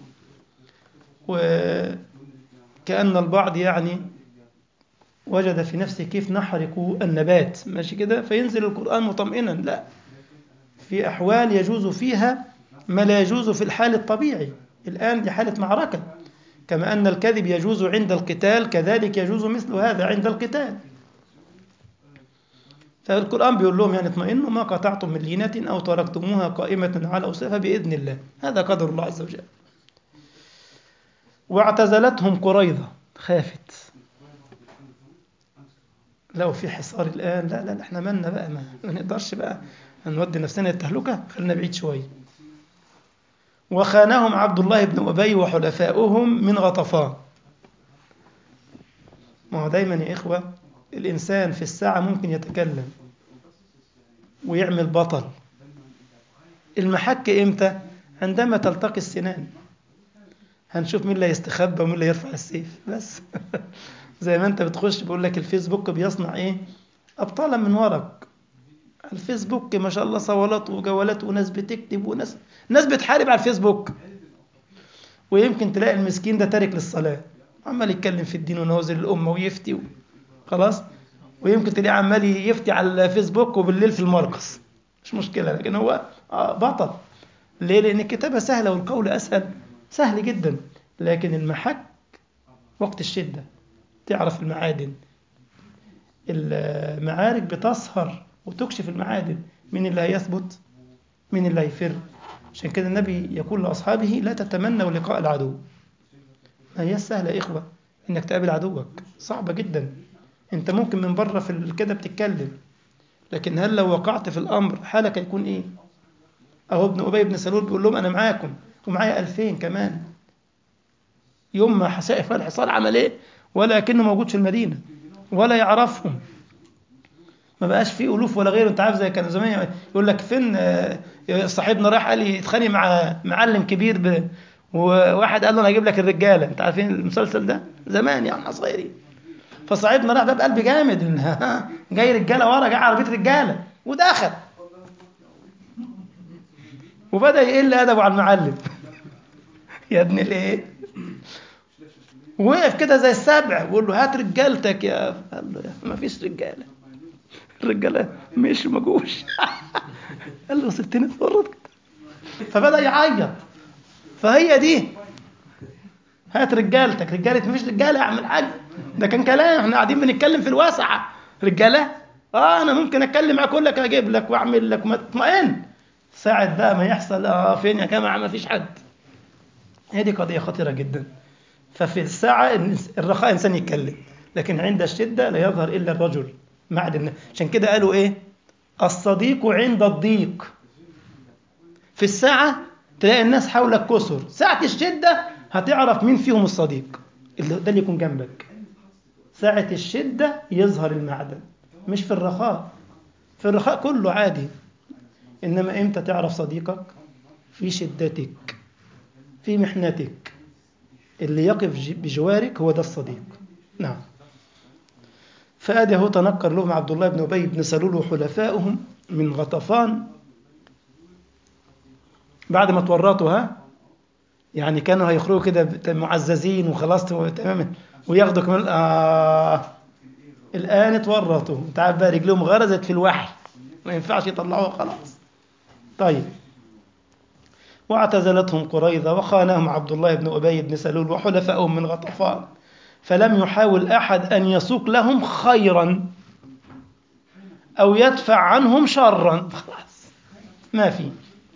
وكأن البعض يعني وجد في نفسه كيف نحرق النبات ماشي كده فينزل القرآن مطمئنا لا في أحوال يجوز فيها ما لا يجوز في الحال الطبيعي الآن دي حالة معركة كما أن الكذب يجوز عند القتال كذلك يجوز مثل هذا عند القتال فالقرآن بيقول لهم يعني اطمئنوا ما قطعتم من لينة أو تركتموها قائمة على أصلها بإذن الله هذا قدر الله عز وجل واعتزلتهم قريظة خافت لو في حصار الآن لا لا احنا مالنا بقى ما, ما نقدرش بقى نودي نفسنا التهلكة خلينا بعيد شوية وخانهم عبد الله بن أبي وحلفاؤهم من غطفان ما هو دايما يا إخوة الإنسان في الساعة ممكن يتكلم ويعمل بطل المحك إمتى؟ عندما تلتقي السنان هنشوف مين اللي يستخبى ومين اللي يرفع السيف بس زي ما انت بتخش بيقول لك الفيسبوك بيصنع ايه ابطالا من ورق الفيسبوك ما شاء الله صولات وجولات وناس بتكتب وناس ناس بتحارب على الفيسبوك ويمكن تلاقي المسكين ده تارك للصلاة عمال يتكلم في الدين ونوازل الأمة ويفتي و... خلاص ويمكن تلاقيه عمال يفتي على الفيسبوك وبالليل في المرقص مش مشكلة لكن هو بطل ليه؟ لأن الكتابة سهلة والقول أسهل سهل جدا لكن المحك وقت الشدة تعرف المعادن المعارك بتسهر وتكشف المعادن من اللي هيثبت من اللي هيفر عشان كده النبي يقول لأصحابه لا تتمنوا لقاء العدو ما هي سهلة يا إخوة إنك تقابل عدوك صعبة جدا أنت ممكن من بره في كده بتتكلم لكن هل لو وقعت في الأمر حالك هيكون إيه أهو ابن أبي بن سلول بيقول لهم أنا معاكم ومعايا ألفين كمان يوم ما حسائف الحصار عمل إيه ولكنه موجود في المدينة ولا يعرفهم ما بقاش فيه ألوف ولا غيره أنت عارف زي كان زمان يقول لك فين صاحبنا راح قال لي يتخانق مع معلم كبير ب... وواحد قال له انا هجيب لك الرجاله انت عارفين المسلسل ده زمان يعني احنا صغيرين فصاحبنا راح باب قلبي جامد جاي رجاله ورا جاي عربيه رجاله ودخل وبدا يقل ادبه على المعلم يا ابن الايه وقف كده زي السبع بيقول له هات رجالتك يا قال له ما فيش رجاله الرجاله مش ما جوش قال له سبتني اتفرج فبدا يعيط فهي دي هات رجالتك رجاله مفيش رجاله يا عم الحاج ده كان كلام احنا قاعدين بنتكلم في الواسعه رجاله اه انا ممكن اتكلم معاك اقول لك اجيب لك واعمل لك ما تطمئن ساعة بقى ما يحصل اه فين يا جماعه ما فيش حد هي دي قضيه خطيره جدا ففي الساعه الرخاء انسان يتكلم لكن عند الشده لا يظهر الا الرجل معدن عشان كده قالوا ايه الصديق عند الضيق في الساعه تلاقي الناس حولك كسر ساعة الشدة هتعرف مين فيهم الصديق اللي ده اللي يكون جنبك ساعة الشدة يظهر المعدن مش في الرخاء في الرخاء كله عادي إنما إمتى تعرف صديقك في شدتك في محنتك اللي يقف بجوارك هو ده الصديق نعم فآدي هو تنكر لهم عبد الله بن أبي بن سلول وحلفائهم من غطفان بعد ما تورطوا ها يعني كانوا هيخرجوا كده معززين وخلاص تماما وياخدوا كمان آه الآن اتورطوا انت عارف بقى رجلهم غرزت في الوحي ما ينفعش يطلعوها خلاص طيب واعتزلتهم قريظة وخانهم عبد الله بن أبي بن سلول وحلفائهم من غطفان فلم يحاول أحد أن يسوق لهم خيرا أو يدفع عنهم شرا خلاص ما في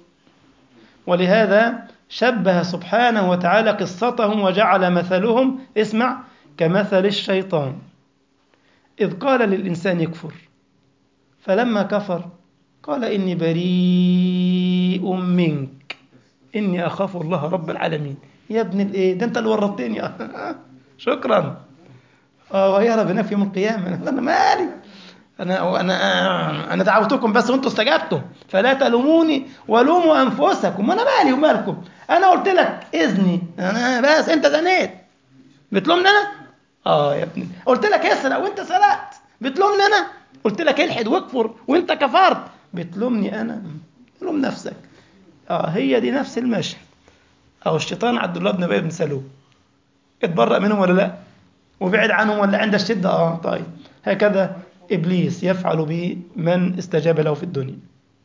ولهذا شبه سبحانه وتعالى قصتهم وجعل مثلهم اسمع كمثل الشيطان إذ قال للإنسان يكفر فلما كفر قال إني بريء منك إني أخاف الله رب العالمين يا ابن الإيه ده أنت اللي ورطتني شكرا اه ويا ربنا في يوم القيامة أنا مالي أنا أنا أنا دعوتكم بس وأنتم استجبتم فلا تلوموني ولوموا أنفسكم وأنا مالي ومالكم أنا قلت لك إذني أنا بس أنت زنيت بتلومني أنا؟ آه يا ابني قلت لك اسرق وأنت سرقت بتلومني أنا؟ قلت لك الحد واكفر وأنت كفرت بتلومني أنا؟ لوم نفسك آه هي دي نفس المشهد أو الشيطان عبد الله بن أبي بن سلول اتبرأ منهم ولا لا؟ وبعد عنهم ولا عند الشدة؟ آه طيب هكذا إبليس يفعل بمن استجاب له في الدنيا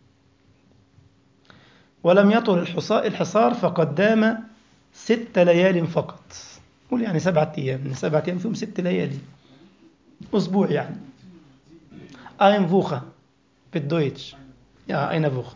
ولم يطل الحصار فقد دام ست ليال فقط قول يعني سبعة أيام سبعة أيام فيهم ست ليالي أسبوع يعني أين فوخة بالدويتش يا أين فوخة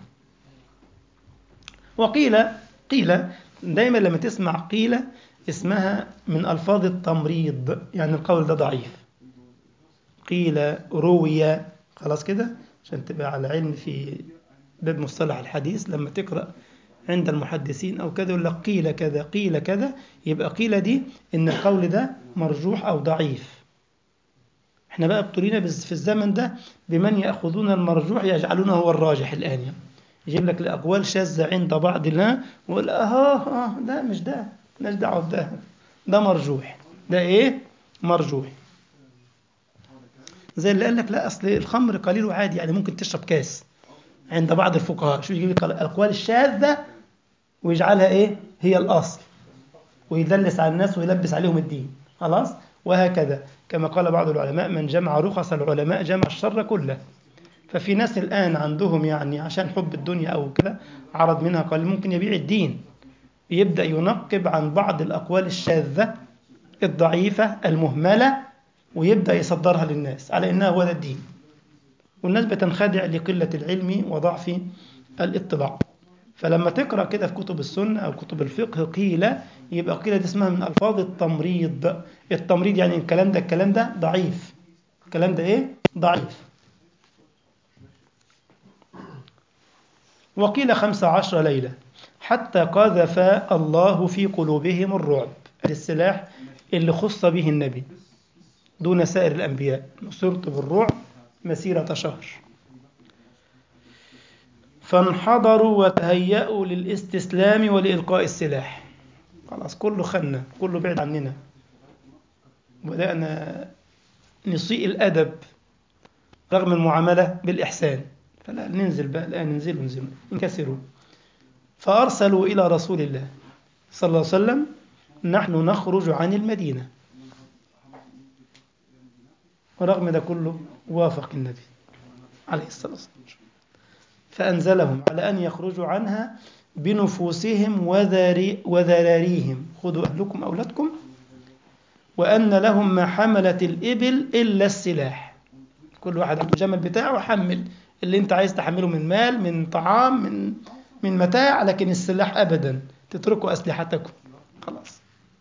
وقيل قيل دايما لما تسمع قيل اسمها من ألفاظ التمريض يعني القول ده ضعيف قيل روي خلاص كده عشان تبقى على علم في باب مصطلح الحديث لما تقرأ عند المحدثين أو كذا يقول لك قيل كذا قيل كذا يبقى قيل دي إن القول ده مرجوح أو ضعيف احنا بقى ابتلينا في الزمن ده بمن يأخذون المرجوح يجعلونه هو الراجح الآن يعني. يجيب لك الأقوال شاذة عند بعض الله ويقول آه آه ده مش ده مش دعوة بده ده مرجوح ده إيه مرجوح زي اللي قال لك لا أصل الخمر قليل وعادي يعني ممكن تشرب كاس عند بعض الفقهاء شو يجيب لك الأقوال الشاذة ويجعلها إيه هي الأصل ويدلس على الناس ويلبس عليهم الدين خلاص وهكذا كما قال بعض العلماء من جمع رخص العلماء جمع الشر كله ففي ناس الآن عندهم يعني عشان حب الدنيا أو كده عرض منها قال ممكن يبيع الدين يبدأ ينقب عن بعض الأقوال الشاذة الضعيفة المهملة ويبدأ يصدرها للناس على إنها هو ده الدين والناس بتنخدع لقلة العلم وضعف الاطلاع فلما تقرأ كده في كتب السنة أو كتب الفقه قيل يبقى قيل دي اسمها من ألفاظ التمريض التمريض يعني الكلام ده الكلام ده ضعيف الكلام ده إيه؟ ضعيف وقيل خمس عشر ليلة حتى قذف الله في قلوبهم الرعب السلاح اللي خص به النبي دون سائر الأنبياء نصرت بالرعب مسيرة شهر فانحضروا وتهيأوا للاستسلام ولإلقاء السلاح خلاص كله خنا كله بعد عننا بدأنا نسيء الأدب رغم المعاملة بالإحسان فلا ننزل بقى الآن ننزلوا ننزلوا انكسروا فأرسلوا إلى رسول الله صلى الله عليه وسلم نحن نخرج عن المدينة ورغم ده كله وافق النبي عليه الصلاة والسلام فأنزلهم على أن يخرجوا عنها بنفوسهم وذري وذراريهم خذوا أهلكم أولادكم وأن لهم ما حملت الإبل إلا السلاح كل واحد عنده الجمل بتاعه حمل اللي انت عايز تحمله من مال من طعام من من متاع لكن السلاح أبدا تتركوا أسلحتكم خلاص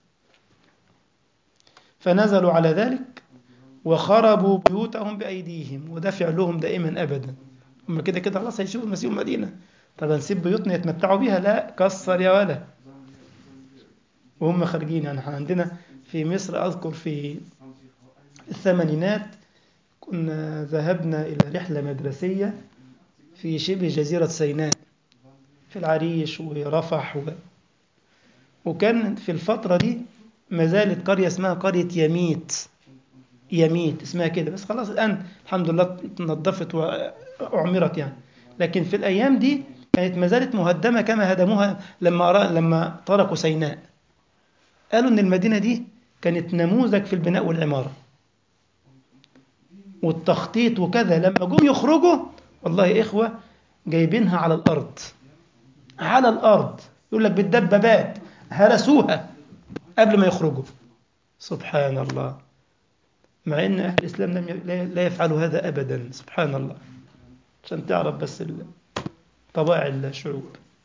فنزلوا على ذلك وخربوا بيوتهم بأيديهم وده فعلهم دائما أبدا هم كده كده خلاص هيشوفوا المسيح المدينة طب هنسيب بيوتنا يتمتعوا بيها لا كسر يا ولا وهم خارجين يعني احنا عندنا في مصر أذكر في الثمانينات كنا ذهبنا إلى رحلة مدرسية في شبه جزيرة سيناء في العريش ورفح و... وكان في الفترة دي ما زالت قرية اسمها قرية يميت يميت اسمها كده بس خلاص الآن الحمد لله نظفت وأعمرت يعني لكن في الأيام دي كانت ما زالت مهدمة كما هدموها لما لما تركوا سيناء قالوا إن المدينة دي كانت نموذج في البناء والعمارة والتخطيط وكذا لما جم يخرجوا والله يا إخوة جايبينها على الأرض على الأرض يقول لك بالدبابات هرسوها قبل ما يخرجوا سبحان الله مع ان اهل الاسلام لم لا يفعلوا هذا ابدا سبحان الله عشان تعرف بس طبائع الشعوب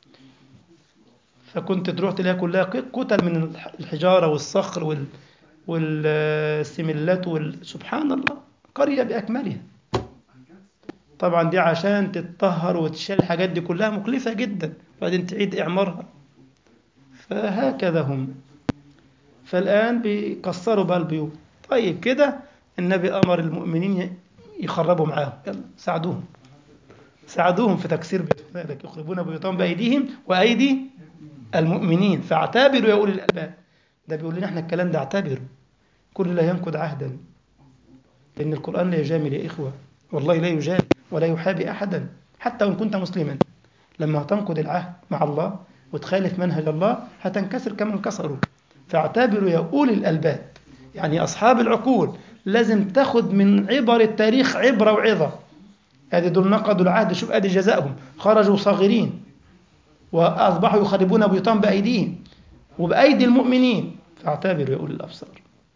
فكنت تروح تلاقي كلها كتل من الحجاره والصخر وال والسملات وال... سبحان الله قريه باكملها طبعا دي عشان تتطهر وتشيل الحاجات دي كلها مكلفه جدا بعدين تعيد اعمارها فهكذا هم فالان بيكسروا بقى البيوت طيب كده النبي امر المؤمنين يخربوا معاهم يلا ساعدوهم ساعدوهم في تكسير بيوتهم يخربون بيوتهم بايديهم وايدي المؤمنين فاعتبروا يا اولي الالباب ده بيقول لنا احنا الكلام ده اعتبروا كل لا ينقض عهدا لان القران لا يجامل يا اخوه والله لا يجامل ولا يحابي احدا حتى وان كنت مسلما لما تنقض العهد مع الله وتخالف منهج الله هتنكسر كما انكسروا فاعتبروا يا اولي الالباب يعني أصحاب العقول لازم تاخد من عبر التاريخ عبرة وعظة ادي دول نقضوا العهد شوف ادي جزائهم خرجوا صاغرين واصبحوا يخربون بيوتهم بايديهم وبايدي المؤمنين فاعتبروا يا اولي الابصار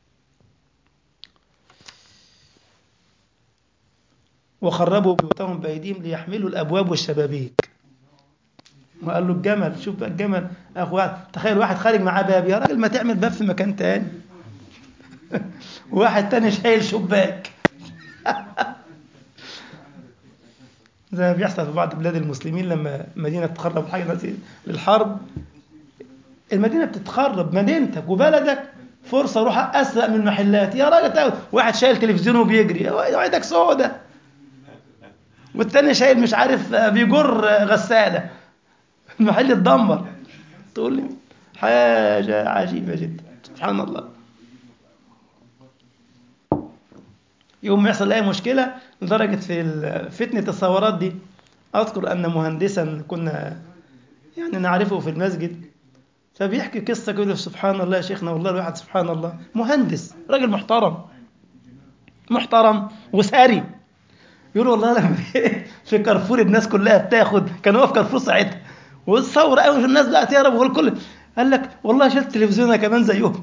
وخربوا بيوتهم بايديهم ليحملوا الابواب والشبابيك وقال له الجمل شوف بقى الجمل اخوات تخيل واحد خارج معاه باب يا راجل ما تعمل باب في مكان تاني واحد تاني شايل شباك زي ما بيحصل في بعض بلاد المسلمين لما مدينة تخرب حاجة للحرب المدينة بتتخرب مدينتك وبلدك فرصة روح أسرق من المحلات يا راجل واحد شايل تلفزيون وبيجري وعيدك سودة والتاني شايل مش عارف بيجر غسالة المحل اتدمر تقول لي حاجة عجيبة جدا سبحان الله يوم ما يحصل اي مشكله لدرجه في فتنه الثورات دي اذكر ان مهندسا كنا يعني نعرفه في المسجد فبيحكي قصه يقول سبحان الله يا شيخنا والله الواحد سبحان الله مهندس راجل محترم محترم وساري يقول والله لما في كارفور الناس كلها بتاخد كان هو في كارفور ساعتها والثوره قوي في الناس بقى تهرب والكل قال لك والله شلت تلفزيونها كمان زيهم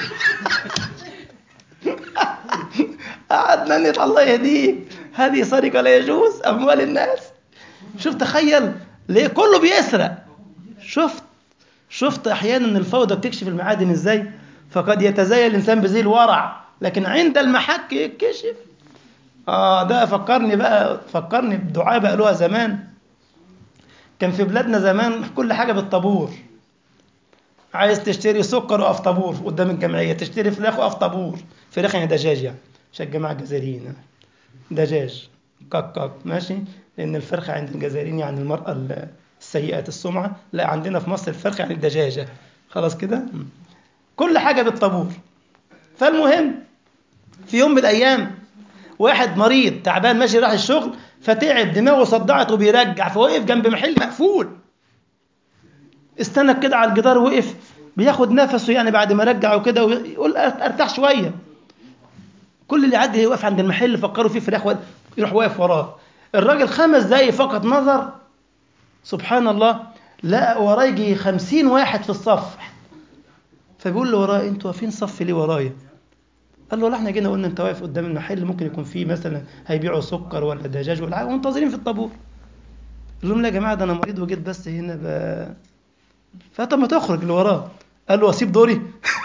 قعدنا نت الله يهديك هذه سرقة لا يجوز أموال الناس شوف تخيل ليه كله بيسرق شفت شفت أحيانا الفوضى بتكشف المعادن إزاي فقد يتزين الإنسان بزي الورع لكن عند المحك يكشف آه ده فكرني بقى فكرني بدعابة قالوها زمان كان في بلادنا زمان كل حاجة بالطابور عايز تشتري سكر وقف طابور قدام الجمعية تشتري فراخ وقف طابور فراخ يعني دجاج يعني عشان الجماعة الجزائريين دجاج كاك كاك ماشي لأن الفرخة عند الجزائريين يعني المرأة السيئة السمعة لا عندنا في مصر الفرخة يعني الدجاجة خلاص كده كل حاجة بالطابور فالمهم في يوم من الأيام واحد مريض تعبان ماشي راح الشغل فتعب دماغه صدعت وبيرجع فوقف جنب محل مقفول استنى كده على الجدار وقف بياخد نفسه يعني بعد ما رجع وكده ويقول ارتاح شويه كل اللي عدى يوقف عند المحل فكروا فيه فراخ يروح واقف وراه الراجل خمس دقايق فقط نظر سبحان الله لقى وراه يجي خمسين واحد في الصف فبيقول له وراه انتوا واقفين صف ليه ورايا قال له لا احنا جينا قلنا انت واقف قدام المحل ممكن يكون فيه مثلا هيبيعوا سكر ولا دجاج ولا حاجه ومنتظرين في الطابور قال لهم لا يا جماعه ده انا مريض وجيت بس هنا ب... فطب ما تخرج اللي وراه قال له اسيب دوري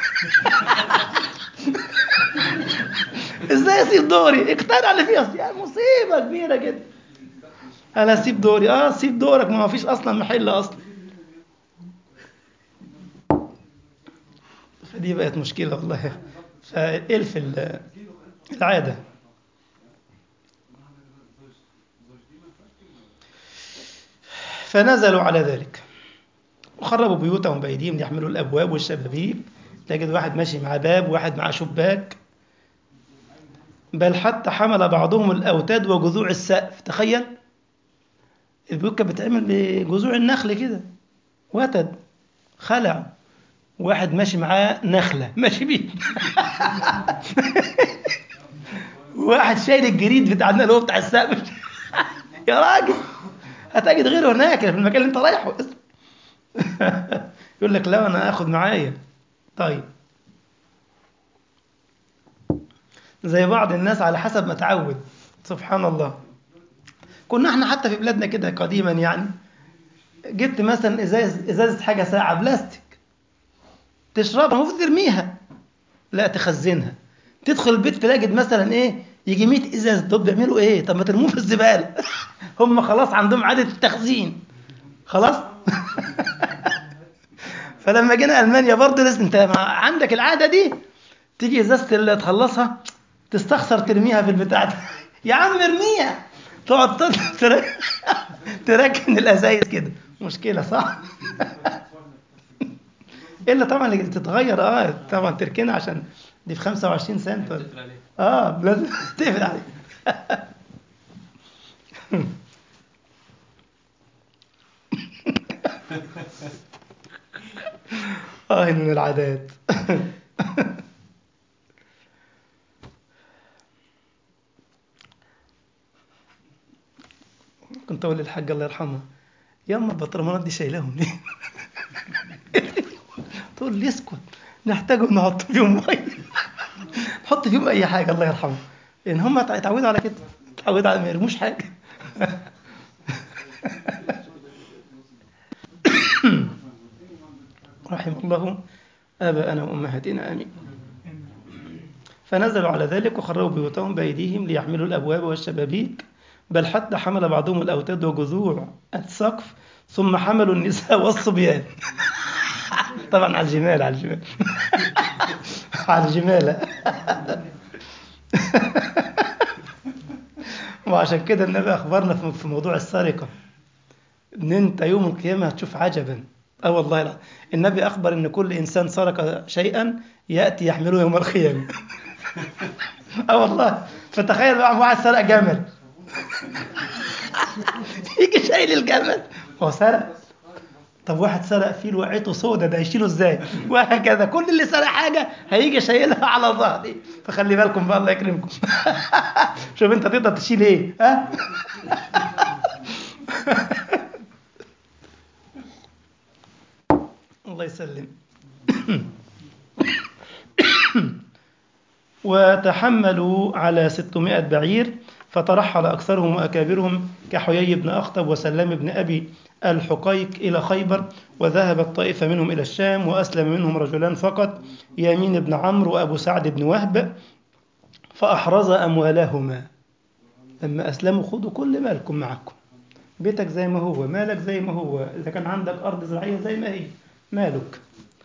ازاي اسيب دوري اقتنع اللي فيها يعني مصيبه كبيره جدا انا اسيب دوري اه سيب دورك ما فيش اصلا محل اصلا فدي بقت مشكله والله فالف العاده فنزلوا على ذلك وخربوا بيوتهم بأيديهم يحملوا الأبواب والشبابيك تجد واحد ماشي مع باب واحد مع شباك بل حتى حمل بعضهم الأوتاد وجذوع السقف تخيل البيوت كانت بتعمل بجذوع النخل كده وتد خلع واحد ماشي معاه نخلة ماشي بيه واحد شايل الجريد بتاعنا اللي هو بتاع السقف يا راجل هتجد غيره هناك في المكان اللي انت رايحه يقول لك لا انا اخد معايا طيب زي بعض الناس على حسب ما تعود سبحان الله كنا احنا حتى في بلادنا كده قديما يعني جبت مثلا ازاز ازازه حاجه ساعه بلاستيك تشربها المفروض ترميها لا تخزنها تدخل البيت تلاقي مثلا ايه يجي 100 ازاز دول بيعملوا ايه طب ما ترموه في الزباله هم خلاص عندهم عاده التخزين خلاص فلما جينا المانيا برضه لازم انت عندك العاده دي تيجي ازازه اللي تخلصها تستخسر ترميها في البتاع يا عم ارميها تقعد ترك... تركن الازايز كده مشكله صح الا طبعا اللي تتغير اه طبعا تركنها عشان دي في 25 سنت ولا اه لازم تقفل عليه اه من العادات كنت اقول للحاج الله يرحمه ياما البطرمانات دي شايلاهم ليه؟ تقول لي اسكت نحتاجهم نحط فيهم ميه نحط فيهم اي حاجه الله يرحمه لان هم اتعودوا على كده اتعودوا على ما يرموش حاجه رحم الله آباءنا وأمهاتنا آمين فنزلوا على ذلك وخربوا بيوتهم بأيديهم ليحملوا الأبواب والشبابيك بل حتى حمل بعضهم الأوتاد وجذوع السقف ثم حملوا النساء والصبيان طبعا على الجمال على الجمال على الجمال وعشان كده النبي أخبرنا في موضوع السرقة إن أنت يوم القيامة هتشوف عجبا اه والله لا النبي أخبر إن كل إنسان سرق شيئا يأتي يحمله يوم القيامة اه والله فتخيل بقى واحد سرق جمل يجي شايل الجمل هو سرق طب واحد سرق فيل وقعته سودة ده هيشيله ازاي وهكذا كل اللي سرق حاجة هيجي شايلها على ظهري فخلي بالكم بقى الله يكرمكم شوف انت تقدر تشيل ايه ها الله يسلم وتحملوا على 600 بعير فترحل أكثرهم وأكابرهم كحيي بن أخطب وسلام بن أبي الحقيق إلى خيبر وذهبت طائفة منهم إلى الشام وأسلم منهم رجلان فقط يمين بن عمرو وأبو سعد بن وهب فأحرز أموالهما لما أسلموا خذوا كل مالكم معكم بيتك زي ما هو مالك زي ما هو إذا كان عندك أرض زراعية زي ما هي مالك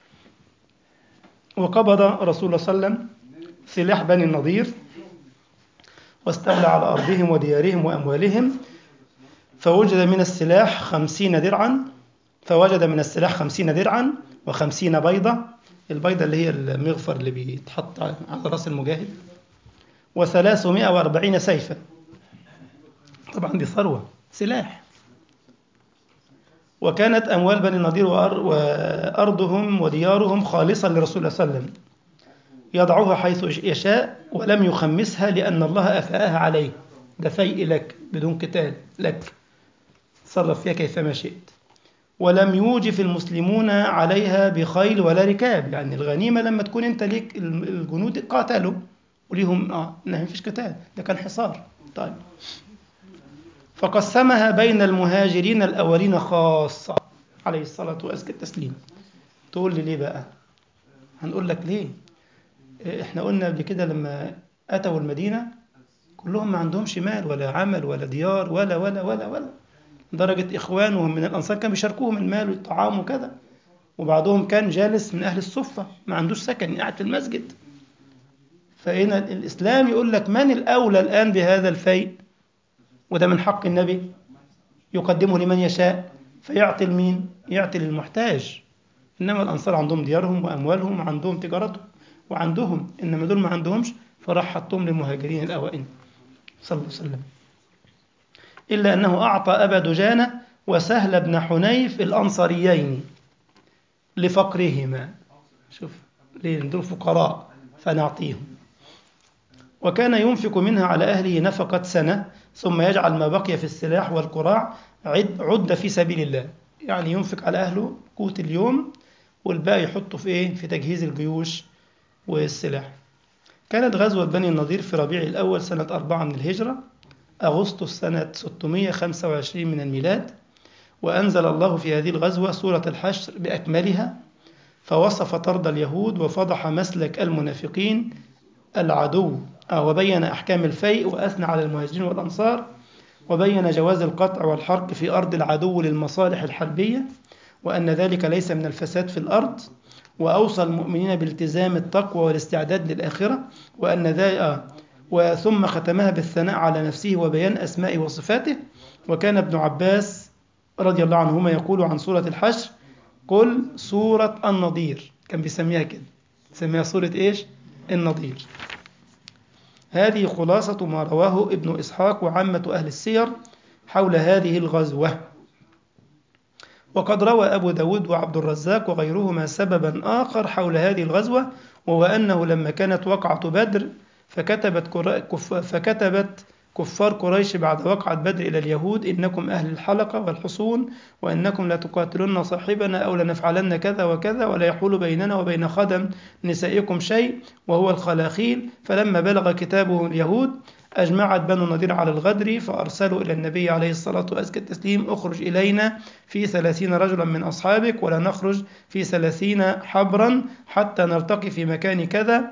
وقبض رسول الله صلى الله عليه وسلم سلاح بني النضير واستولى على أرضهم وديارهم وأموالهم فوجد من السلاح خمسين درعا فوجد من السلاح خمسين درعا وخمسين بيضة البيضة اللي هي المغفر اللي بيتحط على رأس المجاهد وثلاثمائة وأربعين سيفا طبعا دي ثروة سلاح وكانت أموال بني النضير وأرضهم وديارهم خالصة لرسول الله صلى الله عليه وسلم يضعها حيث يشاء ولم يخمسها لأن الله أفاءها عليه ده فيء لك بدون قتال لك تصرف فيها كيفما شئت ولم يوجف المسلمون عليها بخيل ولا ركاب يعني الغنيمة لما تكون انت ليك الجنود قاتلوا وليهم اه ما فيش قتال ده كان حصار طيب فقسمها بين المهاجرين الأولين خاصة عليه الصلاة وأزكى التسليم تقول لي ليه بقى هنقول لك ليه احنا قلنا قبل كده لما أتوا المدينة كلهم ما عندهمش مال ولا عمل ولا ديار ولا ولا ولا ولا درجة إخوانهم من الأنصار كانوا بيشاركوهم المال والطعام وكذا وبعضهم كان جالس من أهل الصفة ما عندوش سكن قاعد في المسجد فهنا الإسلام يقول لك من الأولى الآن بهذا الفيء وده من حق النبي يقدمه لمن يشاء فيعطي لمين؟ يعطي للمحتاج إنما الأنصار عندهم ديارهم وأموالهم وعندهم تجارتهم وعندهم إنما دول ما عندهمش فراح حطهم للمهاجرين الأوائل صلى الله عليه وسلم إلا أنه أعطى أبا دجانة وسهل بن حنيف الأنصاريين لفقرهما شوف ليه دول فقراء فنعطيهم وكان ينفق منها على أهله نفقة سنة ثم يجعل ما بقي في السلاح والقراع عد, عد في سبيل الله يعني ينفق على أهله قوت اليوم والباقي يحطه في إيه؟ في تجهيز الجيوش والسلاح كانت غزوة بني النضير في ربيع الأول سنة أربعة من الهجرة أغسطس سنة 625 من الميلاد وأنزل الله في هذه الغزوة سورة الحشر بأكملها فوصف طرد اليهود وفضح مسلك المنافقين العدو وبين أحكام الفيء وأثنى على المهاجرين والأنصار وبين جواز القطع والحرق في أرض العدو للمصالح الحربية وأن ذلك ليس من الفساد في الأرض وأوصى المؤمنين بالتزام التقوى والاستعداد للآخرة وأن ذلك وثم ختمها بالثناء على نفسه وبيان أسمائه وصفاته وكان ابن عباس رضي الله عنهما يقول عن سورة الحشر قل سورة النضير كان بيسميها كده سميها سورة إيش النضير هذه خلاصة ما رواه ابن إسحاق وعامة أهل السير حول هذه الغزوة وقد روى أبو داود وعبد الرزاق وغيرهما سببا آخر حول هذه الغزوة وهو أنه لما كانت وقعة بدر فكتبت, كف فكتبت كفار قريش بعد وقعة بدر إلى اليهود إنكم أهل الحلقة والحصون وإنكم لا تقاتلون صاحبنا أو لنفعلن كذا وكذا ولا يحول بيننا وبين خدم نسائكم شيء وهو الخلاخيل فلما بلغ كتابه اليهود أجمعت بنو النضير على الغدر فأرسلوا إلى النبي عليه الصلاة وأزكى التسليم أخرج إلينا في ثلاثين رجلا من أصحابك ولا نخرج في ثلاثين حبرا حتى نلتقي في مكان كذا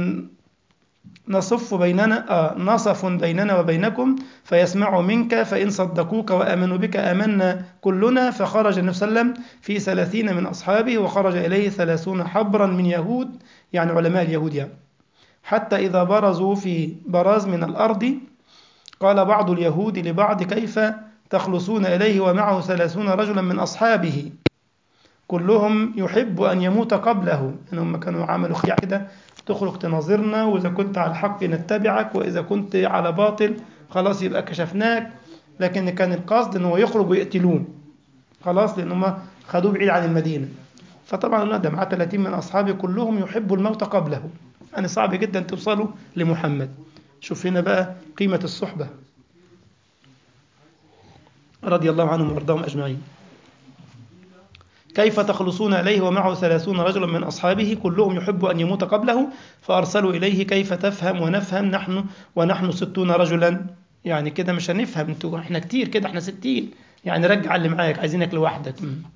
نصف بيننا آه نصف بيننا وبينكم فيسمع منك فإن صدقوك وآمنوا بك آمنا كلنا فخرج النبي صلى الله عليه وسلم في ثلاثين من أصحابه وخرج إليه ثلاثون حبرا من يهود يعني علماء اليهود يعني حتى إذا برزوا في براز من الأرض قال بعض اليهود لبعض كيف تخلصون إليه ومعه ثلاثون رجلا من أصحابه كلهم يحب أن يموت قبله إنهم يعني كانوا عملوا خيع كده تخرج تناظرنا وإذا كنت على الحق نتبعك وإذا كنت على باطل خلاص يبقى كشفناك لكن كان القصد إن هو يخرج ويقتلون خلاص لأن هم خدوه بعيد عن المدينة فطبعا لا ده معاه 30 من أصحابه كلهم يحبوا الموت قبله يعني صعب جدا توصلوا لمحمد شوف هنا بقى قيمة الصحبة رضي الله عنهم وارضاهم أجمعين كيف تخلصون إليه ومعه ثلاثون رجلا من أصحابه كلهم يحب أن يموت قبله فأرسلوا إليه كيف تفهم ونفهم نحن ونحن ستون رجلا يعني كده مش هنفهم انتوا احنا كتير كده احنا ستين يعني رجع اللي معاك عايزينك لوحدك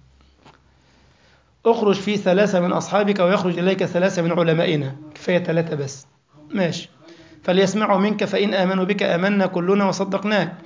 اخرج في ثلاثة من أصحابك ويخرج إليك ثلاثة من علمائنا كفاية ثلاثة بس ماشي فليسمعوا منك فإن آمنوا بك آمنا كلنا وصدقناك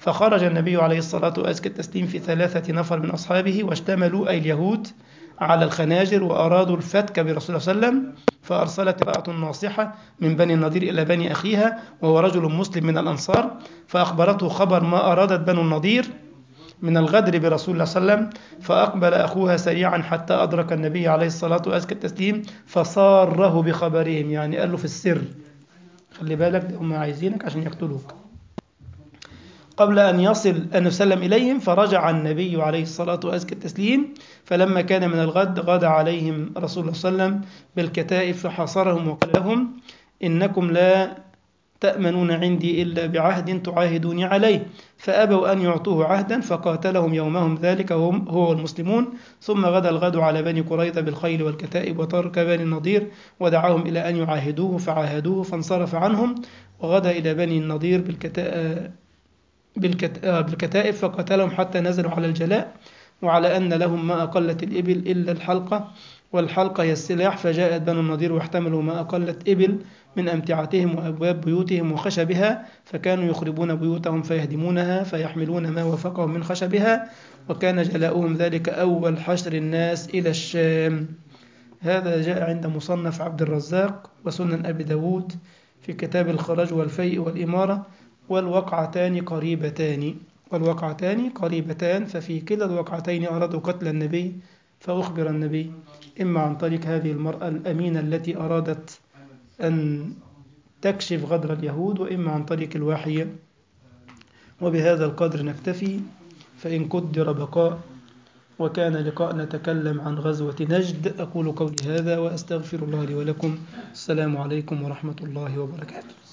فخرج النبي عليه الصلاة وأزكى التسليم في ثلاثة نفر من أصحابه واشتملوا أي اليهود على الخناجر وأرادوا الفتك برسول الله صلى الله عليه وسلم فأرسلت امرأة ناصحة من بني النضير إلى بني أخيها وهو رجل مسلم من الأنصار فأخبرته خبر ما أرادت بنو النضير من الغدر برسول الله صلى الله عليه وسلم فأقبل أخوها سريعا حتى أدرك النبي عليه الصلاة وأزكى التسليم فصاره بخبرهم يعني قال له في السر خلي بالك هم عايزينك عشان يقتلوك قبل أن يصل أن يسلم إليهم فرجع النبي عليه الصلاة وأزكى التسليم فلما كان من الغد غدا عليهم رسول الله صلى الله عليه وسلم بالكتائب فحاصرهم وقال لهم إنكم لا تأمنون عندي إلا بعهد تعاهدوني عليه فأبوا أن يعطوه عهدا فقاتلهم يومهم ذلك هم هو المسلمون ثم غدا الغد على بني قريظة بالخيل والكتائب وترك بني النضير ودعاهم إلى أن يعاهدوه فعاهدوه فانصرف عنهم وغدا إلى بني النضير بالكتائب بالكتائب فقتلهم حتى نزلوا على الجلاء وعلى أن لهم ما أقلت الإبل إلا الحلقة والحلقة هي السلاح فجاءت بنو النضير واحتملوا ما أقلت إبل من أمتعتهم وأبواب بيوتهم وخشبها فكانوا يخربون بيوتهم فيهدمونها فيحملون ما وفقهم من خشبها وكان جلاؤهم ذلك أول حشر الناس إلى الشام هذا جاء عند مصنف عبد الرزاق وسنن أبي داود في كتاب الخراج والفيء والإمارة والوقعتان قريبتان والوقعتان قريبتان ففي كلا الوقعتين أرادوا قتل النبي فأخبر النبي إما عن طريق هذه المرأة الأمينة التي أرادت أن تكشف غدر اليهود وإما عن طريق الوحي وبهذا القدر نكتفي فإن قدر بقاء وكان لقاء نتكلم عن غزوة نجد أقول قولي هذا وأستغفر الله لي ولكم السلام عليكم ورحمة الله وبركاته